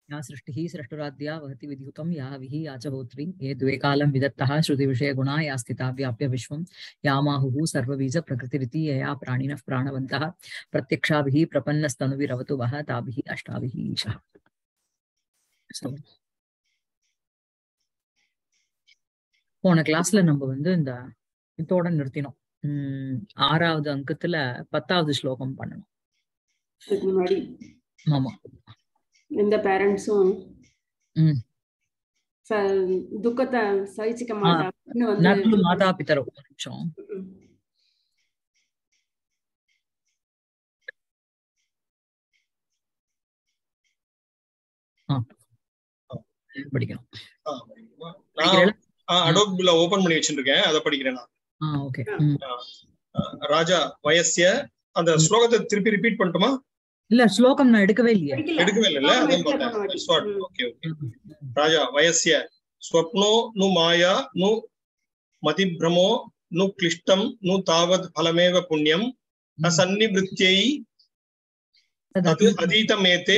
या सृष्टिः सृष्टुराद्या वहति विद्युतं या विहि या च होत्री ये द्वे कालं विदत्तः श्रुतिविषयगुणा या स्थिता व्याप्य विश्वं या माहुः सर्वबीजप्रकृतिरिति यया प्राणिनः प्राणवन्तः प्रत्यक्षाभिः प्रपन्नस्तनुभिरवतु वः ताभिः अष्टाभिः ईशः So, போன கிளாஸ்ல நம்ம வந்து இந்த இதோட நிறுத்தினோம் உம் ஆறாவது அங்கத்துல பத்தாவது ஸ்லோகம் பண்ணணும் அதுக்கு முன்னாடி ஆமா எந்த பேரண்ட்ஸும் ம். துக்கத்தை சகிச்சுக்க மாட்டாங்கன்னு வந்து நகுலு மாதா பிதரோ ஒரு நிமிஷம் ம். படிக்கணும் நான் அடோப்ல ஓபன் பண்ணி வச்சிருக்கேன் அதை படிக்கிறேன் நான் ஆ ஓகே அஹ் ராஜா வயசிய அந்த ஸ்லோகத்தை திருப்பி ரிப்பீட் பண்ணட்டுமா இல்ல ஸ்லோகம் நான் எடுக்கவே இல்லையே படிக்கல. எடுக்கவே இல்லைல்ல ஆமா, அதான் எடுக்கல, பார்த்தேன் ஆமா, ஷார்ட் ம். ஓகே ஓகே ராஜா வயசிய ஸ்வப்னோ நு மாயா நு மதிபிரமோ நு கிளிஷ்டம் நு தாவத் பலமேவ புண்ணியம் ந சன்னிவிருத்தியை தத் அதீதமேதே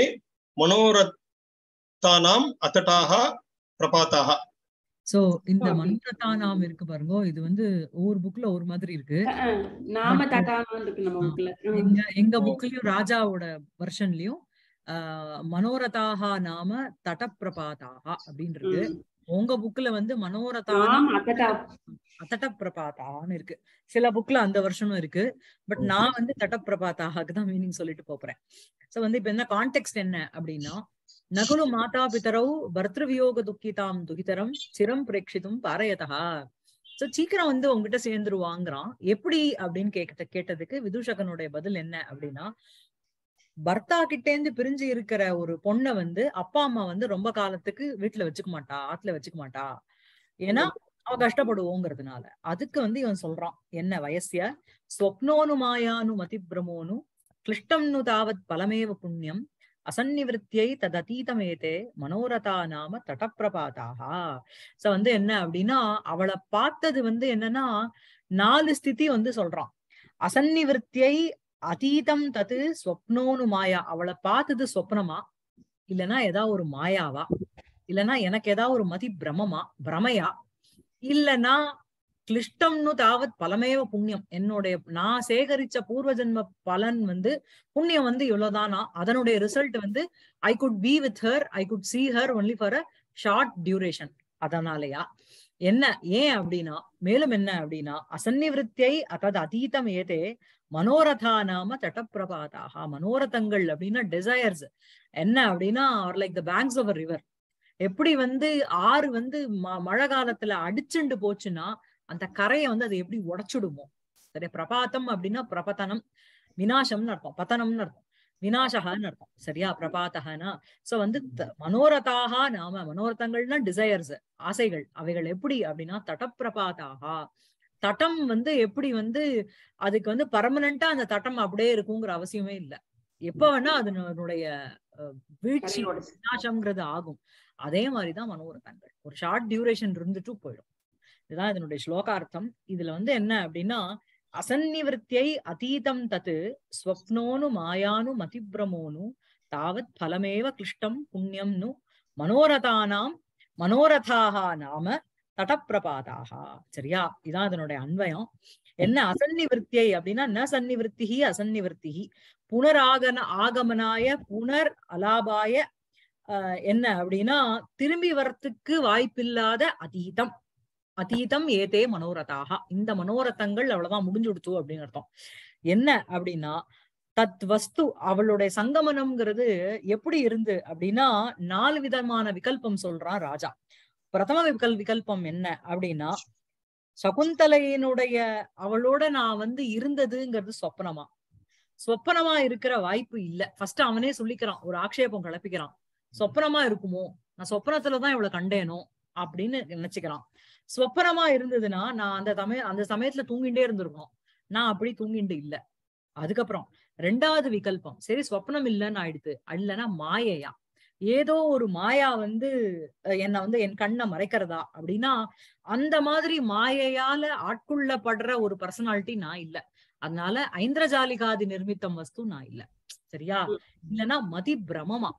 மனோரத்தானாம் அத்தட்டாக பிரபாத்தாக சோ இந்த Okay. மந்திரத்தா நாம் இருக்கு பாருங்க இது வந்து ஒவ்வொரு புக்ல ஒரு மாதிரி இருக்கு அஹ், நாம தட்டாம இருக்கு நம்ம புக்ல எங்க எங்க ஓ. புக்லயும் ராஜாவோட வெர்ஷன்லயும் மனோரதாக நாம தடப்பிரபாதாக அப்படின்னு இருக்கு உங்க புக்ல வந்து மனோரதா நாம அத்தட்டா அத்தடப்பிரபாத்தான்னு இருக்கு சில புக்ல அந்த வருஷனும் இருக்கு பட் Okay. நான் வந்து தட்டப்பிரபாத்தாக்கு தான் மீனிங் சொல்லிட்டு போறேன் சோ வந்து இப்ப என்ன கான்டெக்ட் என்ன அப்படின்னா நகுலு மாதா பிதரவு பர்திருவியோக துக்கிதாம் துகிதரம் சிரம் பிரேட்சித்தும் பாரயதா சோ சீக்கிரம் வந்து உங்ககிட்ட சேர்ந்துருவாங்கிறான் எப்படி அப்படின்னு கேட்ட கேட்டதுக்கு விதூஷகனுடைய பதில் என்ன அப்படின்னா பர்த்தா கிட்ட இருந்து பிரிஞ்சு இருக்கிற ஒரு பொண்ணை வந்து அப்பா அம்மா வந்து ரொம்ப காலத்துக்கு வீட்டுல வச்சுக்க மாட்டா ஆத்துல வச்சுக்க மாட்டா ஏன்னா அவ கஷ்டப்படுவோங்கிறதுனால அதுக்கு வந்து இவன் சொல்றான் என்ன வயசிய ஸ்வப்னோனு மாயானு மதிபிரமோனு கிளிஷ்டம்னு தாவத் பலமேவ புண்ணியம் அசன்னிவிருத்தியை தததீதமேதே மனோரதா நாம தடப்பிரபாதாக சோ வந்து என்ன அப்படின்னா அவளை பார்த்தது வந்து என்னன்னா நாலு ஸ்திதி வந்து சொல்றான் அசன்னிவிருத்தியை அதீதம் தது ஸ்வப்னோனு மாயா அவளை பார்த்தது சொப்னமா இல்லனா ஏதாவது ஒரு மாயாவா இல்லனா எனக்கு ஏதாவது ஒரு மதி பிரமமா பிரமையா இல்லனா கிளிஷ்டம்னு தாவத் பலமேவ புண்ணியம் என்னுடைய நான் சேகரிச்ச பூர்வ ஜென்ம பலன் வந்து புண்ணியம் வந்து இவ்வளவுதானா அதனுடைய ரிசல்ட் வந்து I could be with her I could see her only for a short duration அதனாலயா என்ன ஏன் அப்படின்னா மேலும் என்ன அப்படின்னா அசன்னிவிருத்தியை அதாவது அதீதம் ஏதே மனோரதா நாம தட்டப்பிரபாதாக மனோரதங்கள் அப்படின்னா டிசையர்ஸ் என்ன அப்படின்னா are like the banks of river எப்படி வந்து ஆறு வந்து ம- மழை காலத்துல அடிச்சுண்டு போச்சுன்னா அந்த கரையை வந்து அது எப்படி உடைச்சுடுமோ சரி பிரபாத்தம் அப்படின்னா பிரபத்தனம் வினாசம்னு அர்த்தம் பத்தனம்னு அர்த்தம் வினாசகன்னு அர்த்தம் சரியா பிரபாத்தகனா சோ வந்து த- மனோரதாக நாம மனோரதங்கள்னா டிசையர்ஸ் ஆசைகள் அவைகள் எப்படி அப்படின்னா தடப்பிரபாதாக தட்டம் வந்து எப்படி வந்து அதுக்கு வந்து பர்மனண்டா அந்த தட்டம் அப்படியே இருக்குங்கிற அவசியமே இல்ல எப்ப வேணா அதனுடைய அஹ், வீழ்ச்சி கரையோட. விநாசம்ங்கிறது ஆகும் அதே மாதிரிதான் மனோரதங்கள் ஒரு ஷார்ட் டியூரேஷன் இருந்துட்டு போயிடும் இதுதான் இதனுடைய ஸ்லோகார்த்தம் இதுல வந்து என்ன அப்படின்னா அசன்னிவிருத்தியை அதீதம் தத்து ஸ்வப்னோனு மாயானு மதிபிரமோனு தாவத் பலமேவ கிளிஷ்டம் புண்ணியம்னு மனோரதானாம் மனோரதாக நாம தடப்பிரபாதாக சரியா இதான் இதனுடைய அன்வயம் என்ன அசன்னிவிருத்தியை அப்படின்னா ந சன்னிவிருத்திஹி அசன்னிவிருத்திஹி புனராகன ஆகமனாய புனர் அலாபாய ஆஹ் என்ன அப்படின்னா திரும்பி வரத்துக்கு வாய்ப்பில்லாத அதீதம் அதீதம் ஏதே மனோரதாக இந்த மனோரதங்கள் அவ்வளவுதான் முடிஞ்சுடுத்து அப்படின்னு அர்த்தம் என்ன அப்படின்னா தத் வஸ்து அவளுடைய சங்கமனம்ங்கிறது எப்படி இருந்து அப்படின்னா நாலு விதமான விகல்பம் சொல்றான் ராஜா பிரதம விகல் விகல்பம் என்ன அப்படின்னா சகுந்தலையினுடைய அவளோட நான் வந்து இருந்ததுங்கிறது சொப்பனமா சொப்பனமா இருக்கிற வாய்ப்பு இல்ல ஃபர்ஸ்ட் அவனே சொல்லிக்கிறான் ஒரு ஆக்ஷேபம் கிளப்பிக்கிறான் சொப்பனமா இருக்குமோ நான் சொப்பனத்துலதான் இவளை கண்டேனோ அப்படின்னு நினைச்சுக்கிறான் சொப்பனமா இருந்ததுன்னா நான் அந்த சமய அந்த சமயத்துல தூங்கிட்டே இருந்திருக்கணும் நான் அப்படி தூங்கிட்டு இல்ல அதுக்கப்புறம் ரெண்டாவது விகல்பம் சரி சொப்னம் இல்லைன்னு ஆயிடுத்து இல்லைன்னா மாயையா ஏதோ ஒரு மாயா வந்து அஹ், என்னை வந்து என் கண்ணை மறைக்கிறதா அப்படின்னா அந்த மாதிரி மாயையால ஆட்கொள்ளப்படுற ஒரு பர்சனாலிட்டி நான் இல்ல அதனால ஐந்திரஜாலிகாதி நிர்மித்தம் வஸ்து நான் இல்ல சரியா இல்லைன்னா மதி பிரமமா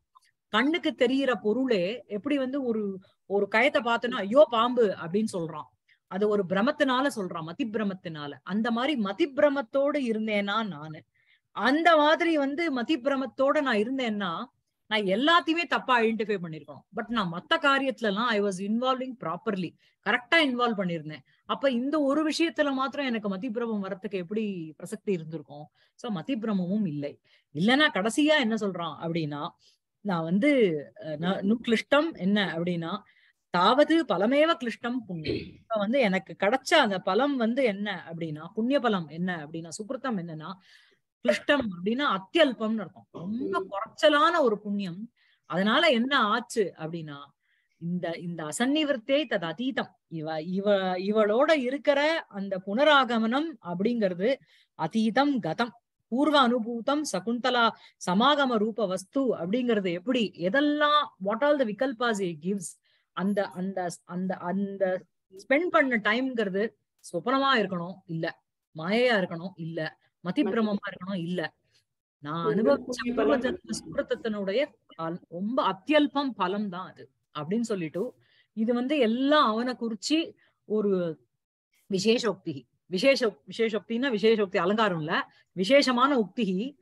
கண்ணுக்கு தெரியிற பொருளே எப்படி வந்து ஒரு ஒரு கயத்தை பார்த்தோன்னா ஐயோ பாம்பு அப்படின்னு சொல்றான் அது ஒரு பிரமத்தினால சொல்றான் மதி பிரமத்தினால அந்த மாதிரி மதி பிரமத்தோடு இருந்தேனா நானு அந்த மாதிரி வந்து மதி பிரமத்தோட நான் இருந்தேன்னா நான் எல்லாத்தையுமே தப்பா ஐடென்டிஃபை பண்ணிருக்கணும் பட் நான் மத்த காரியத்துல எல்லாம் ஐ வாஸ் இன்வால்விங் ப்ராப்பர்லி கரெக்டா இன்வால்வ் பண்ணிருந்தேன் அப்ப இந்த ஒரு விஷயத்துல மாத்திரம் எனக்கு மதிப்பிரமம் வரத்துக்கு எப்படி பிரசக்தி இருந்திருக்கும் சோ மதிப்பிரமமும் இல்லை இல்லைன்னா கடைசியா என்ன சொல்றான் அப்படின்னா நான் வந்து அஹ், ந- நு கிளிஷ்டம் என்ன அப்படின்னா தாவது பலமேவ கிளிஷ்டம் புண்ணியம் இப்ப வந்து எனக்கு கிடைச்ச அந்த பலம் வந்து என்ன அப்படின்னா புண்ணிய பலம் என்ன அப்படின்னா சுக்ருத்தம் என்னன்னா கிளிஷ்டம் அப்படின்னா அத்தியல்பம்னு அர்த்தம் ரொம்ப குறைச்சலான ஒரு புண்ணியம் அதனால என்ன ஆச்சு அப்படின்னா இந்த இந்த அசன்னிவர்த்தே தது அதீதம் இவ இவ இவளோட இருக்கிற அந்த புனராகமனம் அப்படிங்கிறது அதீதம் கதம் பூர்வ அனுபூதம் சகுந்தலா சமாகம ரூப வஸ்து அப்படிங்கிறது எப்படி எதெல்லாம் வாட் ஆல் த விகல்பாஸ் கிவ்ஸ் அந்த அந்த அந்த அந்த ஸ்பெண்ட் பண்ண டைம்ங்கிறது சொப்பனமா இருக்கணும் இல்ல மாயையா இருக்கணும் இல்ல மதிப்பிரமமா இருக்கணும் இல்ல நான் அனுபவிச்ச புண்ணிய பூர்வ பலம். ஜென்ம சுக்கிரத்தத்தினுடைய பல்- ரொம்ப அத்தியல்பம் பலம் தான் அது அப்படின்னு சொல்லிட்டு இது வந்து எல்லாம் அவனை குறிச்சு ஒரு விசேஷோக்தி விசேஷ விசேஷோக்தின்னா விசேஷோக்தி அலங்காரம் இல்ல விசேஷமான உக்தி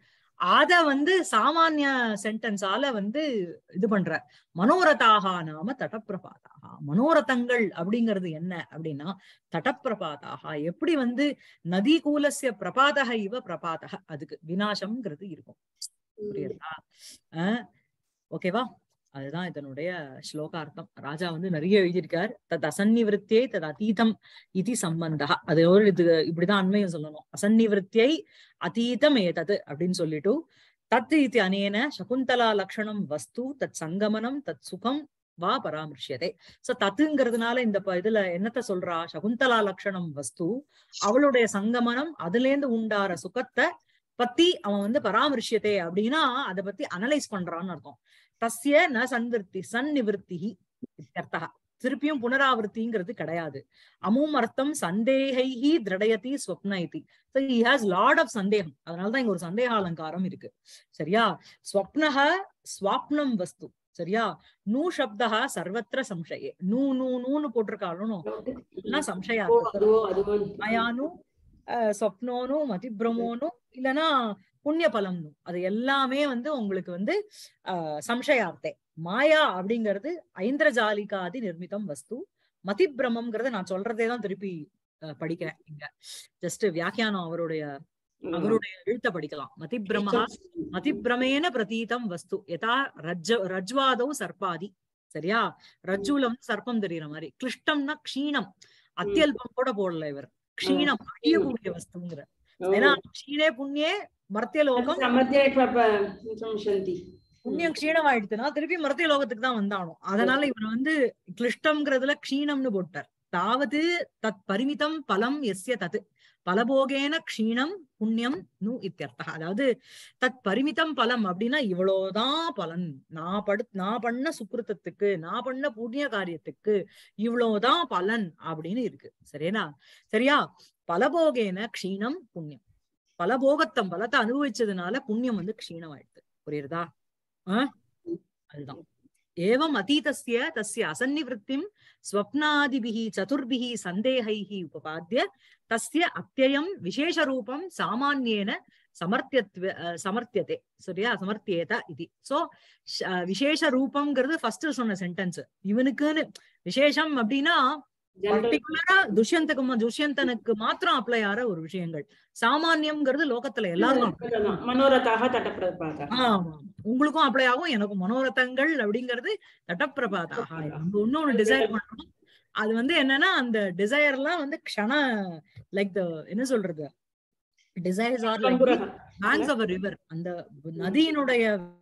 அத வந்து சாமானிய சென்டென்ஸால வந்து இது பண்ற மனோரதாக நாம தடப்பிரபாதாக மனோரதங்கள் அப்படிங்கிறது என்ன அப்படின்னா தடப்பிரபாதாக எப்படி வந்து நதி கூலசிய பிரபாதக இவ பிரபாதக அதுக்கு வினாசம்ங்கிறது இருக்கும் புரியுதா அஹ் ஓகேவா அதுதான் இதனுடைய ஸ்லோகார்த்தம் ராஜா வந்து நிறைய எழுதியிருக்கார் தத் அசன்னிவிருத்தியை தத் அதீதம் இது சம்பந்தா அது ஒரு இது இப்படிதான் அண்மையும் சொல்லணும் அசன்னிவிருத்தியை அதீதம் ஏதது அப்படின்னு சொல்லிட்டு தத் இது அனேன சகுந்தலா லக்ஷணம் வஸ்து தத் சங்கமனம் தத் சுகம் வா பராமர்ஷியதே சோ தத்துங்கிறதுனால இந்த ப- இதுல என்னத்த சொல்றா சகுந்தலா லக்ஷணம் வஸ்து அவளுடைய சங்கமனம் அதுல இருந்து உண்டார சுகத்தை பத்தி அவன் வந்து பராமர்ஷியதே அப்படின்னா அதை பத்தி அனலைஸ் பண்றான்னு அர்த்தம் தஸ்ய ந சன்விருத்தி சந்நிவிருத்தி இत्यर्थः திருப்பியும் புனராவர்த்திங்கிறது கிடையாது அமும் அர்த்தம் சந்தேகைஹி திரடயதி ஸ்வப்ன இதி So he has lot of சந்தேகம் அதனாலதான் இங்க ஒரு சந்தேக அலங்காரம் இருக்கு சரியா ஸ்வப்னஹ ஸ்வாப்னம் வஸ்து சரியா நூ சப்தா சர்வத்திர சம்சயே நூ நூ நூன்னு போட்டிருக்காலும் எல்லாம் சம்சயா ஓ, இருக்கு அதுவோ அதுவோ மாயானு அஹ், சொப்னோனு மதிபிரமோனு இல்லைன்னா புண்ணிய பலம்னு அது எல்லாமே வந்து உங்களுக்கு வந்து அஹ், சம்சயார்த்தே மாயா அப்படிங்கிறது ஐந்திரஜாலிகாதி நிர்மிதம் வஸ்து மதிபிரமம்ங்கிறத நான் சொல்றதே தான் திருப்பி அஹ், படிக்கிறேன் இங்க ஜஸ்ட் வியாக்கியானம் அவருடைய அவருடைய எழுத்த படிக்கலாம் மதிபிரமஹா மதிபிரமேன பிரதீதம் வஸ்து யதா ரஜ்ஜ ரஜ்வாதௌ சர்ப்பாதி சரியா ரஜ்ஜுல வந்து சர்ப்பம் தெரியற மாதிரி கிளிஷ்டம்னா க்ஷீணம் அத்தியல்பம் கூட போடல இவர் க்ஷீணம் அழியக்கூடிய வஸ்துங்கிற ஏன்னா க்ஷீணே புண்ணியே மர்த்திய லோகம் சமத்தியே சந்தி புண்ணியம் க்ஷீணம் ஆயிடுச்சுன்னா திருப்பி மர்த்திய லோகத்துக்கு தான் வந்தானோ அதனால இவர் வந்து கிளிஷ்டம்ங்கிறதுல க்ஷீணம்னு போட்டார் தாவது தத் பரிமிதம் பலம் எஸ்ய தத் பலபோகேன க்ஷீணம் புண்ணியம் நு இத்தியர்த்தா அதாவது தத் பரிமிதம் பலம் அப்படின்னா இவ்வளவுதான் பலன் நான் படு நான் பண்ண சுக்கிருத்தத்துக்கு நான் பண்ண புண்ணிய காரியத்துக்கு இவ்வளவுதான் பலன் அப்படின்னு இருக்கு சரியா சரியா பலபோகேன க்ஷீணம் புண்ணியம் பலபோகத்தம் பலத்தை அனுபவிச்சதுனால புண்ணியம் வந்து க்ஷீணம் ஆயிடுது புரியுறதா ஆஹ் அதுதான் ஏவம் அதீதஸ்ய தஸ்ய அசன்னிவృత్తిம் ஸ்வப்னாதிபிஹி சதுர்பிஹி சந்தேகைஹி உபபாத்திய தஸ்ய அத்தியம் விசேஷ ரூபம் சாமான்யேன சமர்த்தியத்வ அஹ் சமர்த்தியதே சரியா சமர்த்தியேத இது சோ விசேஷ ரூபம்ங்கிறது ஃபர்ஸ்ட் சொன்ன சென்டென்ஸ் இவனுக்குன்னு விசேஷம் அப்படின்னா பர்டிகுலரா துஷ்யந்தக்கு ம- துஷ்யந்தனுக்கு மாத்திரம் அப்ளை ஆற ஒரு விஷயங்கள் சாமானியம்ங்கிறது லோகத்துல எல்லாரும் apply ஆகும். மனோரதாக தட்டப்பிரபாத ஆமா உங்களுக்கும் அப்ளை ஆகும் எனக்கும் மனோரதங்கள் அப்படிங்கிறது தட்டப்பிரபாதாக நம்ம இன்னொன்னு டிசைர் பண்றோம் அது வந்து என்னன்னா அந்த டிசைர் எல்லாம் வந்து க்ஷண லைக் த என்ன சொல்றது desires are like banks of river அந்த நதியினுடைய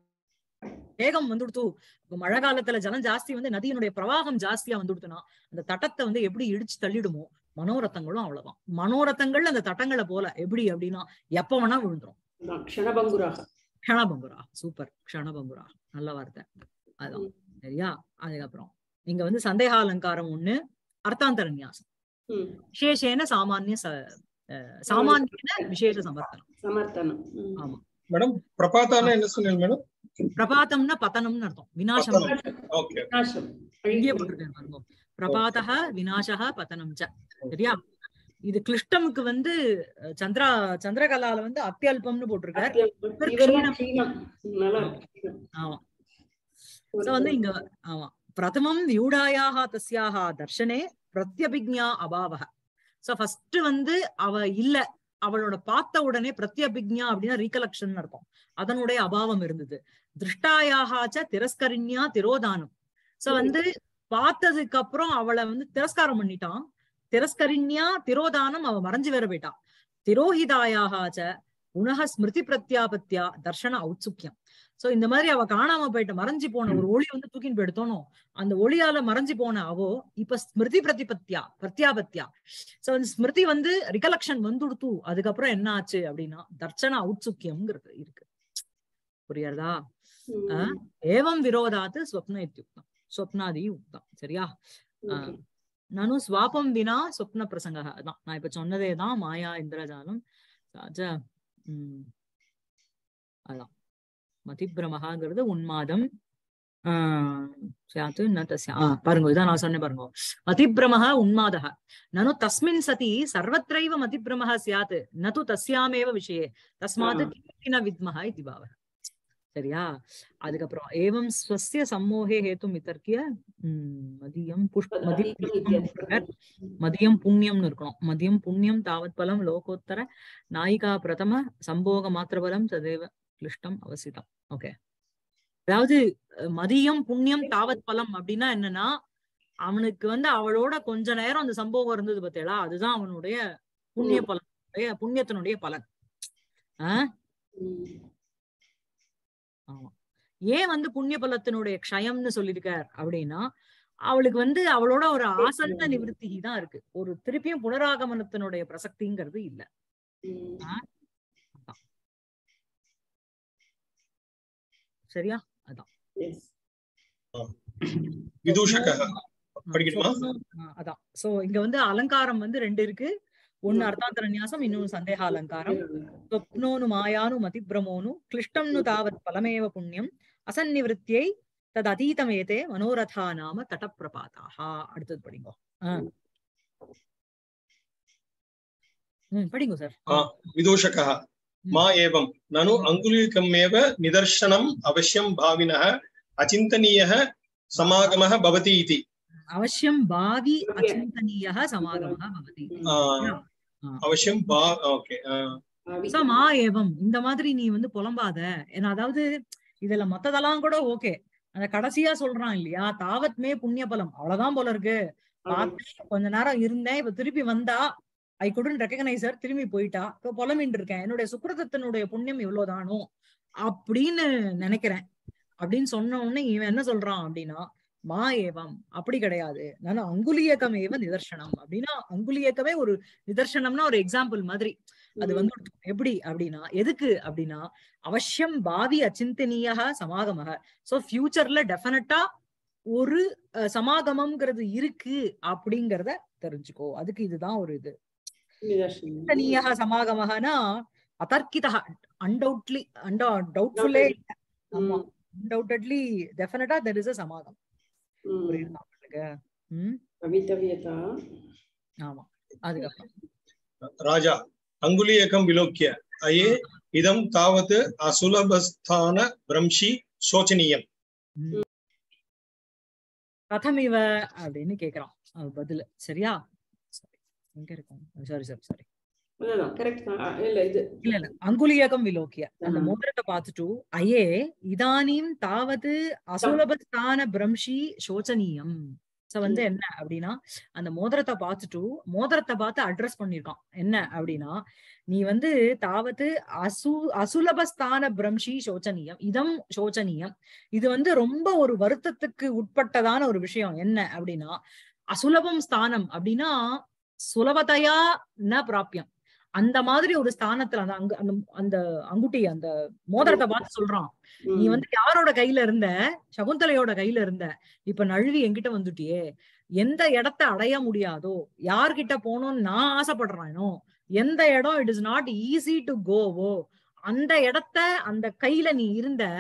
வேகம் வந்துடுத்து இப்ப மழை காலத்துல ஜலம் ஜாஸ்தி வந்து நதியினுடைய பிரவாகம் ஜாஸ்தியா வந்துடுத்துனா அந்த தட்டத்தை வந்து எப்படி இடிச்சு தள்ளிடுமோ மனோரத்தங்களும் அவ்வளவுதான் மனோரத்தங்கள் அந்த தட்டங்களை போல எப்படி அப்படின்னா எப்ப வேணா விழுந்துரும் க்ஷணபங்குராக க்ஷணபங்குரா சூப்பர் க்ஷணபங்குரா நல்ல வார்த்தை அதான் சரியா அதுக்கப்புறம் இங்க வந்து சந்தேக அலங்காரம் ஒண்ணு அர்த்தாந்தர நியாசம் ம். விசேஷேன சாமானிய ச அஹ் சாமானியன விசேஷ சமர்த்தனம் சமர்த்தனம் ம். ஆமா. மேடம் பிரபாத்தானா என்ன சொன்னீங்க மேடம் பிரபாத்தம்னா பதனம்னு அர்த்தம் வினாசம் பத்தனம். ஓகே நாசம் இங்கே அழிவு. போட்டிருக்கேன் பாருங்க பிரபாதः வினாசः பதனம் ச சரியா இது கிளிஷ்டமுக்கு வந்து அஹ், சந்திரா சந்திரகலால வந்து அத்தியல்பம்னு போட்டிருக்காரு அத்தியம். இதெல்லாம் க்ஷீணம். நல்லா இருக்கு. க்ஷீணம். ஆமா சோ வந்து இங்க ஆமா பிரதமம் வியூடாயாக தஸ்யாக தர்ஷனே பிரத்யபிக்ஞா அபாவக சோ ஃபர்ஸ்ட் வந்து அவ இல்ல அவளோட பார்த்த உடனே பிரத்யபிக்ஞா அப்படின்னா ரீகலெக்ஷன் அர்த்தம் அதனுடைய அபாவம் இருந்தது திருஷ்டாயாகாச்ச திரஸ்கரிண்யா திரோதானம் சோ வந்து பார்த்ததுக்கு அப்புறம் அவளை வந்து திரஸ்காரம் பண்ணிட்டான் திரஸ்கரிண்யா திரோதானம் அவ மறைஞ்சு வேற போயிட்டான் திரோஹிதாயாகாச்ச உணக ஸ்மிருதி பிரத்யாபத்யா தர்ஷன ஔத்சுக்கியம் சோ இந்த மாதிரி அவ காணாம போயிட்ட மறைஞ்சு போன ஒரு ஒளி வந்து தூக்கின்னு போயிடுத்தோனோ அந்த ஒளியால மறைஞ்சு போன அவோ இப்ப ஸ்மிருதி பிரதிபத்தியா பிரத்யாபத்தியா சோ அந்த ஸ்மிருதி வந்து ரிகலெக்ஷன் வந்துடுத்து அதுக்கப்புறம் என்ன ஆச்சு அப்படின்னா தர்ஷன ஔத்சுக்கியம்ங்கிறது இருக்கு புரியுறதா ம். ஆ? ஏவம் விரோதாத்து ஸ்வப்ன இத்தியுக்தம் ஸ்வப்னாதி உக்தம் சரியா ஆ. Okay. நானும் ஸ்வாபம் வினா சொப்ன பிரசங்க அதான் நான் இப்ப சொன்னதே தான் மாயா இந்திரஜாலம் ராஜ உம் அதான் மதிப்பிரமகாங்கிறது உன்மாதம் ஆஹ் சியாத்து ந தஸ்ய ஆ, பாருங்க இதான் நான் சொன்னேன் பாருங்க மதிப்பிரமः உன்மாதः நனு தஸ்மின் சதி சர்வத்ரைவ மதிப்பிரமः சியாத் நது தஸ்யாமேவ விஷயே தஸ்மாத் ஆ. கிமपि ந வித்மஹ இது பாவः சரியா அதுக்கப்புறம் ஏவம் ஸ்வஸ்ய சம்மோகே ஹேத்தும் வித்தர்க்கிய உம் மதியம் புஷ்ப மதி அதீதம் புஷ்பம் இத்தியர்த்தம். மதியம் புண்ணியம்னு இருக்கணும் மதியம் புண்ணியம் தாவத் பலம் லோகோத்தர நாயிகா பிரதம சம்போக மாத்திர பலம் ததேவ கிளிஷ்டம் அவசிதம் ஓகே அதாவது அஹ், மதியம் புண்ணியம் தாவத் பலம் அப்படின்னா என்னன்னா அவனுக்கு வந்து அவளோட கொஞ்ச நேரம் அந்த சம்போகம் இருந்தது பார்த்தேளா அதுதான் அவனுடைய புண்ணிய பலனுடைய புண்ணியத்தினுடைய பலன் ஆஹ் ம். ஆமா ஏன் வந்து புண்ணிய பலத்தினுடைய க்ஷயம்னு சொல்லியிருக்கார் அப்படின்னா அவளுக்கு வந்து அவளோட ஒரு ஆசன்ன நிவர்த்தி தான் இருக்கு ஒரு திருப்பியும் புனராகமனத்தினுடைய பிரசக்திங்கிறது இல்ல ம். சரியா Yes. விதூஷகः படிக்கணுமா ஆ, அதான் சோ இங்க வந்து அலங்காரம் வந்து ரெண்டு இருக்கு ஒண்ணு அர்த்தாந்தர நியாசம் இன்னொன்னு சந்தேக அலங்காரம் ஸ்வப்னோனு மாயானு மதிப்ரமோனு கிளிஷ்டம் நு தாவத் பலமேவ புண்ணியம் அசன்னிவృత్யை தத் அதீதமேதே மனோரதா நாம தடப்பிரபாதாக அடுத்தது படிங்க ஆ. ம் படிங்க சார் ஆ. விதூஷகः மா ஏவம் நனு அங்குலிகमेव நிதர்சனம் அவசியம் பாவினः அச்சிந்தनीयः சமாகமः பவதி இதி அவசியம் பாவி Okay. அச்சிந்தனீய சமாகமः பவதி ஆ, ஆ. அவசியம் பா ஓகே ஆவி. சோ மா ஏவம் இந்த மாதிரி நீ வந்து புலம்பாத ஏன்னா அதாவது இதுல மத்ததெல்லாம் கூட ஓகே அந்த கடைசியா சொல்றான் இல்லையா தாவத்மே புண்ணிய பலம் அவ்வளவுதான் போல இருக்கு பார்த்தேன் கொஞ்ச நேரம் இருந்தேன் இப்ப திருப்பி வந்தா ஐ குடன் ரெக்கக்னைசர் திரும்பி போயிட்டா இப்ப புலமின்னு இருக்கேன் என்னுடைய சுக்கிரதத்தினுடைய புண்ணியம் இவ்வளவுதானோ அப்படின்னு நினைக்கிறேன் அப்படின்னு சொன்ன உடனே இவன் என்ன சொல்றான் அப்படின்னா மா ஏவம் அப்படி கிடையாது நான் அங்குலியக்கம் ஏவ நிதர்சனம் அப்படின்னா அங்குலியக்கமே ஒரு நிதர்சனம்னா ஒரு எக்ஸாம்பிள் மாதிரி அது ம். வந்து எப்படி அப்படின்னா எதுக்கு அப்படின்னா அவசியம் பாவி அச்சிந்தனீய சமாகமக சோ ஃபியூச்சர்ல டெஃபினட்டா ஒரு அஹ், சமாகமம்ங்கிறது இருக்கு அப்படிங்கறத தெரிஞ்சுக்கோ அதுக்கு இதுதான் ஒரு இது நிதர்சனம். சிந்தனீய சமாகமகனா அதர்க்கிதா அன்டவுட்லி அண்டா டவுட்ஃபுல்லே ஆமா ம். அன்டவுட்டட்லி டெஃபினட்டா தெர் இஸ் அ சமாகம் ம். புரியுதா உங்களுக்கு ம் கவித்தவியதா ஆமா அதுக்கப்புறம் ராஜா அங்குலியகம் விலோக்கிய அயே இதம் தாவத் அசுலபஸ்தான பிரம்ஷி சோச்சனீயம் ம். கதமிவ அப்படின்னு கேக்குறான் அது பதில் சரியா Sorry. எங்க இருக்கும் சாரி சாரி சாரி அதான் கரெக்ட் தான் ஆ, இல்ல இது இல்ல இல்ல அங்குலியகம் விலோக்கிய அந்த ஆஹா. மோதிரத்தை பார்த்துட்டு அயே இதானீம் தாவது அசுலபஸ்தான பிரம்ஷி சோச்சனீயம் சோ வந்து என்ன அப்படின்னா அந்த மோதிரத்தை பார்த்துட்டு மோதிரத்தை பார்த்து அட்ரஸ் பண்ணிருக்கான் என்ன அப்படின்னா நீ வந்து தாவது அசு அசுலபஸ்தான பிரம்ஷி சோச்சனீயம் இதம் சோச்சனீயம் இது வந்து ரொம்ப ஒரு வருத்தத்துக்கு உட்பட்டதான ஒரு விஷயம் என்ன அப்படின்னா அசுலபம் ஸ்தானம் அப்படின்னா சுலபதையா ந பிராப்பியம் அந்த மாதிரி ஒரு ஸ்தானத்துல அந்த அங்கு அந்த அந்த அங்குட்டி அந்த மோதிரத்தை பார்த்து சொல்றான் நீ வந்து யாரோட கையில இருந்த சகுந்தலையோட கையில இருந்த இப்ப நழுவி என்கிட்ட வந்துட்டியே எந்த இடத்த அடைய முடியாதோ யார்கிட்ட போகணும்னு நான் ஆசைப்படுறேனோ எந்த இடம் it is not easy to கோவோ அந்த இடத்த அந்த கையில நீ இருந்த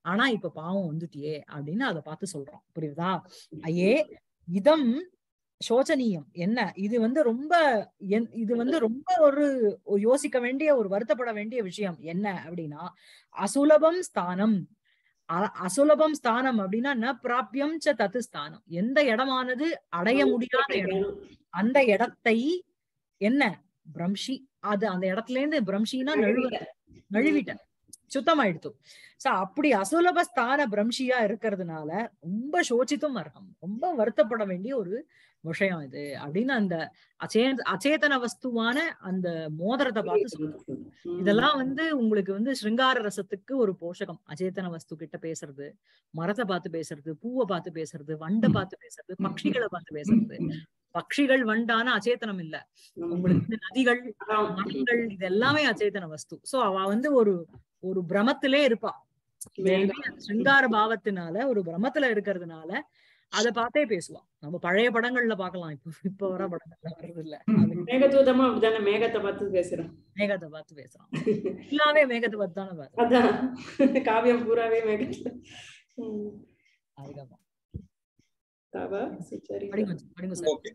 ஆனா இப்ப பாவம் வந்துட்டியே அப்படின்னு அதை பார்த்து சொல்றோம் புரியுதா ஐயே இதம் சோச்சனீயம் என்ன இது வந்து ரொம்ப என்- இது வந்து ரொம்ப ஒரு ஒரு யோசிக்க வேண்டிய ஒரு வருத்தப்பட வேண்டிய விஷயம் என்ன அப்படின்னா அசுலபம் ஸ்தானம் அ- அசுலபம் ஸ்தானம் அப்படின்னா ந பிராபியம் ச தத்து ஸ்தானம் எந்த இடமானது அடைய முடியாத இடம் அந்த இடத்தை என்ன பிரம்ஷி அது அந்த இடத்துல இருந்து பிரம்ஷினா நழுவ நழுவிட்ட சுத்தமாயிடுத்து சோ அப்படி அசுலப ஸ்தான பிரம்ஷியா இருக்கிறதுனால ரொம்ப சோசித்தும் அர்ஹம் ரொம்ப வருத்தப்பட வேண்டிய ஒரு விஷயம் இது அப்படின்னு அந்த அச்சே அச்சேதன வஸ்துவான அந்த மோதிரத்தை பார்த்து சொல்றாங்க. இதெல்லாம் வந்து உங்களுக்கு வந்து சிருங்கார ரசத்துக்கு ஒரு போஷகம் அச்சேதன வஸ்து கிட்ட பேசுறது மரத்தை பார்த்து பேசுறது பூவை பார்த்து பேசுறது வண்டை பார்த்து பேசுறது பட்சிகளை பார்த்து பேசுறது பட்சிகள் வண்டான அச்சேதனம் இல்ல உங்களுக்கு வந்து நதிகள் மரங்கள் இது எல்லாமே அச்சேதன வஸ்து சோ அவ வந்து ஒரு ஒரு பிரமத்திலே இருப்பா Maybe அந்த சிருங்கார பாவத்தினால ஒரு பிரமத்துல இருக்கிறதுனால அத பார்த்தே பேசுவா நம்ம பழைய படங்கள்ல பார்க்கலாம் இப்ப இப்ப வர படங்கள்ல வர்றது இல்ல அது மேகதூதமா அப்படிதானே மேகத்தை பார்த்து பேசுறோம் மேகத்தை பார்த்து பேசுறான் எல்லாமே மேகத்தை பார்த்து தானே பேசுறான் அதான் காவியம் பூராவே மேகத்துல ம். அதுக்கப்புறம் தவ சுச்சரி படிங்க படிங்க சார் ओके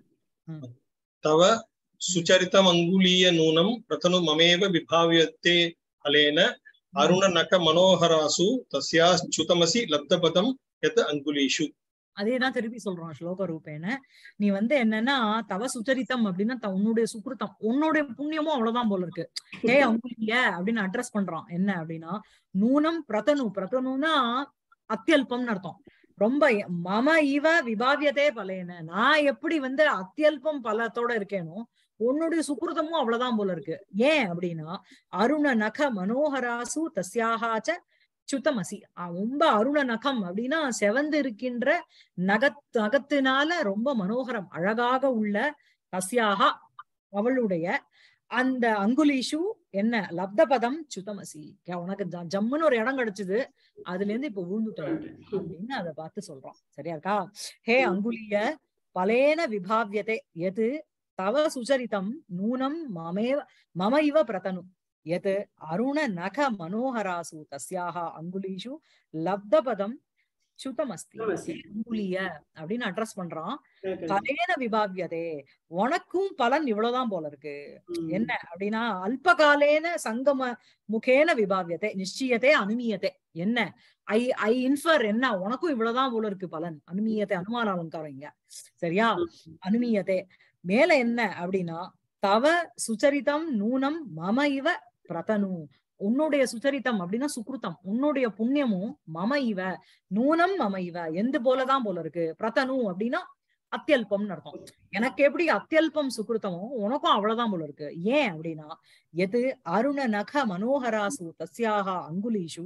तव सुचरितम् अङ्गुलीय नूनं प्रतनु ममेव विभाव्यते फलेन अरुणनक मनोहरासु तस्याच्युतमसि लब्धपदं यत् अङ्गुलीषु அதேதான் திருப்பி சொல்றோம் ஸ்லோக ரூபேன நீ வந்து என்னன்னா தவ சுச்சரித்தம் அப்படின்னா த- உன்னுடைய சுக்கிருத்தம் உன்னுடைய புண்ணியமும் அவ்வளவுதான் போல இருக்கு ஏ அங்குலிய அப்படின்னு அட்ரஸ் பண்றான் என்ன அப்படின்னா நூனம் பிரதனு பிரதனுனா அத்தியல்பம்னு அர்த்தம் ரொம்ப எ- மம இவ விபாவியதே பலேன நான் எப்படி வந்து அத்தியல்பம் பலத்தோட இருக்கேனோ உன்னுடைய சுக்கிருதமும் அவ்வளவுதான் போல இருக்கு ஏன் அப்படின்னா அருண நக மனோகராசு தஸ்யாகாச்ச சுத்தமசி அஹ் ரொம்ப அருண நகம் அப்படின்னா செவந்து இருக்கின்ற நகத் நகத்தினால ரொம்ப மனோகரம் அழகாக உள்ள தஸ்யாகா அவளுடைய அந்த அங்குலீஷு என்ன லப்த பதம் சுத்தமசி கே- உனக்கு ஜ- ஜம்முன்னு ஒரு இடம் கிடைச்சது அதுல இருந்து இப்ப விழுந்துட்டேன் அப்படின்னு அதை பார்த்து சொல்றோம் சரியா இருக்கா ஹே அங்குலிய பலேன விபாவியதே எது தவ சுச்சரிதம் நூனம் மமேவ மம இவ பிரதனு எது அருண நக மனோகராசு தஸ்யாக அங்குலீஷு லப்த பதம் சுத்தமஸ்தி சுத்தமஸ்தி. ஹே அங்குலிய அப்படின்னு அட்ரஸ் பண்றான் கேக்குது. பலேன விபாவியதே உனக்கும் பலன் இவ்வளவுதான் போல இருக்கு ம். என்ன அப்படின்னா அல்பகாலேன சங்கம முகேன விபாவியத்தை நிச்சயத்தை அனுமியத்தை என்ன ஐ ஐ இன்ஃபர் என்ன உனக்கும் இவ்வளவுதான் போல இருக்கு பலன் அனுமியத்தை அனுமான அலங்காரம் இங்க சரியா அனுமியத்தை மேல என்ன அப்படின்னா தவ சுச்சரிதம் நூனம் மம இவ பிரதனு உன்னுடைய சுச்சரித்தம் அப்படின்னா சுக்ருத்தம் உன்னுடைய புண்ணியமும் மம இவ நூனம் மம இவ எந்த போலதான் போல இருக்கு பிரதனு அப்படின்னா அத்தியல்பம்னு அர்த்தம் எனக்கு எப்படி அத்தியல்பம் சுக்ருத்தமோ உனக்கும் அவ்வளவுதான் போல இருக்கு ஏன் அப்படின்னா எது அருண நக மனோகராசு தஸ்யாக அங்குலீஷு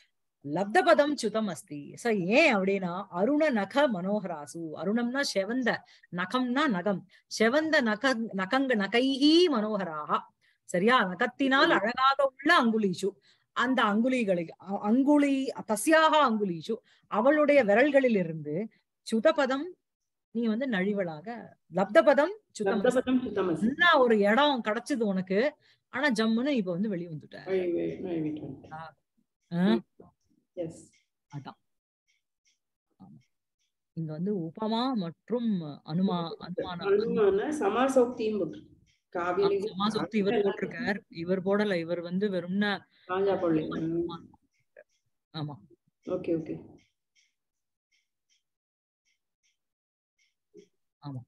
லப்தபதம் சுதம் அஸ்தி சோ ஏன் அப்படின்னா அருண நக மனோகராசு அருணம்னா செவந்த நகம்னா நகம் செவந்த நக நகங்க நகைஹி மனோகராக சரியா நகத்தினால் அழகாக உள்ள அங்குலீஷு அந்த அங்குலிகளுக்கு அ- அங்குலி தஸ்யாக அங்குலீஷு அவளுடைய விரல்களில் இருந்து சுதபதம் நீ வந்து நழிவளாக லப்தபதம் சுத்தம் லப்தபதம் சுத்தமசி. என்ன ஒரு இடம் கிடைச்சது உனக்கு ஆனா ஜம்முன்னு இப்ப வந்து வெளிய வந்துட்ட வழி வே- வழி விட்டு வந்துட்டேன். ஆஹ் Yes. அதான் ஆமா. இங்க வந்து உபமா மற்றும் அனுமா அனுமான அனுமான சமாசோக்தியும் போட்டிருக்கு. காவிரி சமாசக்தி இவர் போட்டிருக்கார் இவர் போடல இவர் வந்து வெறும்னா ராஜா பள்ளி ஆமா ஓகே ஓகே ஆமா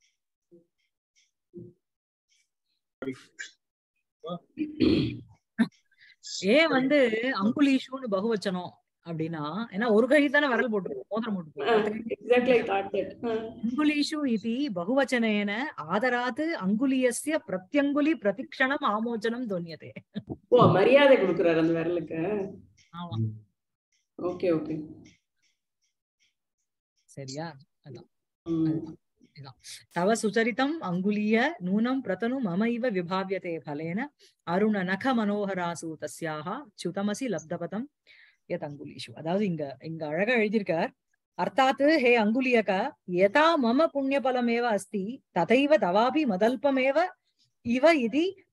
ஏன் வந்து அங்குலீஷுன்னு பகுவச்சனம் அப்படின்னா ஏன்னா ஒரு கை தானே விரல் போட்டுருக்கோம் மோதிரம் போட்டுருக்கோம் எக்ஸாக்ட்லி ஐ தாட் தட் அங்குலீஷு இதி பகுவச்சனேன ஆதராத் அங்குலியஸ்ய பிரத்யங்குலி பிரதிக்ஷணம் ஆமோச்சனம் தொன்யதே ஓ மரியாதை கொடுக்குறாரு அந்த விரலுக்கு ஆமா ஓகே ஓகே சரியா ம் தவ சுச்சரிதம் அங்குலிய நூனம் பிரதனு மம இவ விபாவியதே பலேன அருண நக மனோகராசு தஸ்யாக சுதமசி லப்தபதம் யத் அங்குலீஷு அதாவது இங்க இங்க அழகா எழுதியிருக்கார் அர்த்தாத் ஹே அங்குலியக யதா மம புண்ணியபலமேவ அஸ்தி ததைவ தவாபி மதல்பமேவ இவ இதி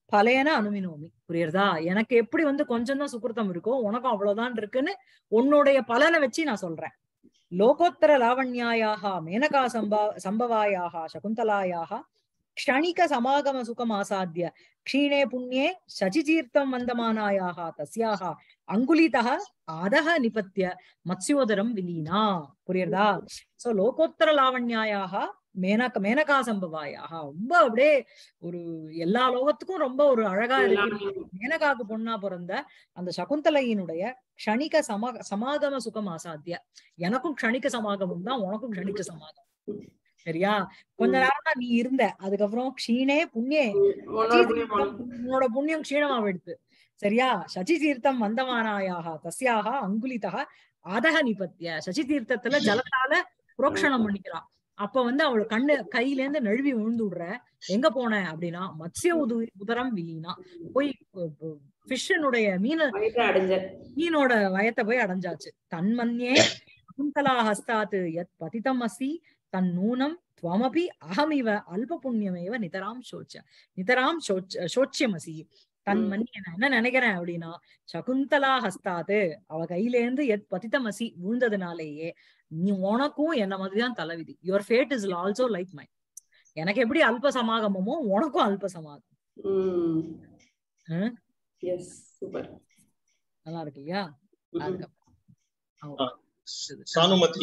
பலையன அனுமினோமி புரியுறதா எனக்கு எப்படி வந்து கொஞ்சம் தான் சுக்கிருத்தம் இருக்கோ உனக்கும் அவ்வளவுதான் இருக்குன்னு உன்னுடைய பலனை வச்சு நான் சொல்றேன் லோகோத்தர லாவண்யாயாக மேனகா சம்பா சம்பவாயாக சகுந்தலாயாக க்ஷணிக சமாகம சுகம் ஆசாத்திய க்ஷீணே புண்ணியே சசிதீர்த்தம் வந்தமானாயாக தஸ்யாக அங்குலிதः அதக நிபத்திய மத்ஸ்யோதரம் விலீனா புரியுறதா சோ லோகோத்தர லாவண்யாயாக மேனக மேனகா சம்பவாயாக ரொம்ப அப்படியே ஒரு எல்லா லோகத்துக்கும் ரொம்ப ஒரு அழகா இருக்கு மேனகாக்கு பொண்ணா பிறந்த அந்த சகுந்தலையினுடைய க்ஷணிக சமா சமாகம சுகம் ஆசாத்திய எனக்கும் க்ஷணிக சமாகமம் தான் உனக்கும் க்ஷணிக சமாகமம் சரியா கொஞ்ச நேரம் தான் நீ இருந்த அதுக்கப்புறம் க்ஷீணே புண்ணியே உன்னோட புண்ணியம் போனோம். உன்னோட புண்ணியம் க்ஷீணமா போயிடுது சரியா சசி தீர்த்தம் வந்தமானாயாக தஸ்யாக அங்குலிதா அதக நிபத்திய சசி தீர்த்தத்துல ஜலத்தால புரோக்ஷணம் பண்ணிக்கிறான் அப்ப வந்து அவள் கண்ணு கையில இருந்து நழுவி விழுந்து விடுற எங்க போன அப்படின்னா மத்ஸ்ய உது உதரம் விலீனா போய் ஃபிஷ்னுடைய மீன வயிற்றை அடைஞ்ச மீனோட வயத்தை போய் அடைஞ்சாச்சு தன்மன்யே சகுந்தலா ஹஸ்தாத் யத் பதிதம் அசி தன் நூனம் துவமபி அகமிவ அல்ப புண்ணியமேவ நிதராம் சோச்ச நிதராம் சோச்ச சோச்சியமசி தன் ம். மன்னி நான் என்ன நினைக்கிறேன் அப்படின்னா சகுந்தலா ஹஸ்தாது அவ கையில இருந்து எத் பதிதமசி விழுந்ததுனாலேயே நீ உனக்கும் என்ன மாதிரிதான் தலைவிதி your fate is also like my எனக்கு எப்படி அல்ப சமாகமமோ உனக்கும் அல்ப சமாகமம் ம் ம். எஸ் சூப்பர் நல்லா இருக்கு இல்லையா அதுக்கப்புறம் ஆ. सानुमति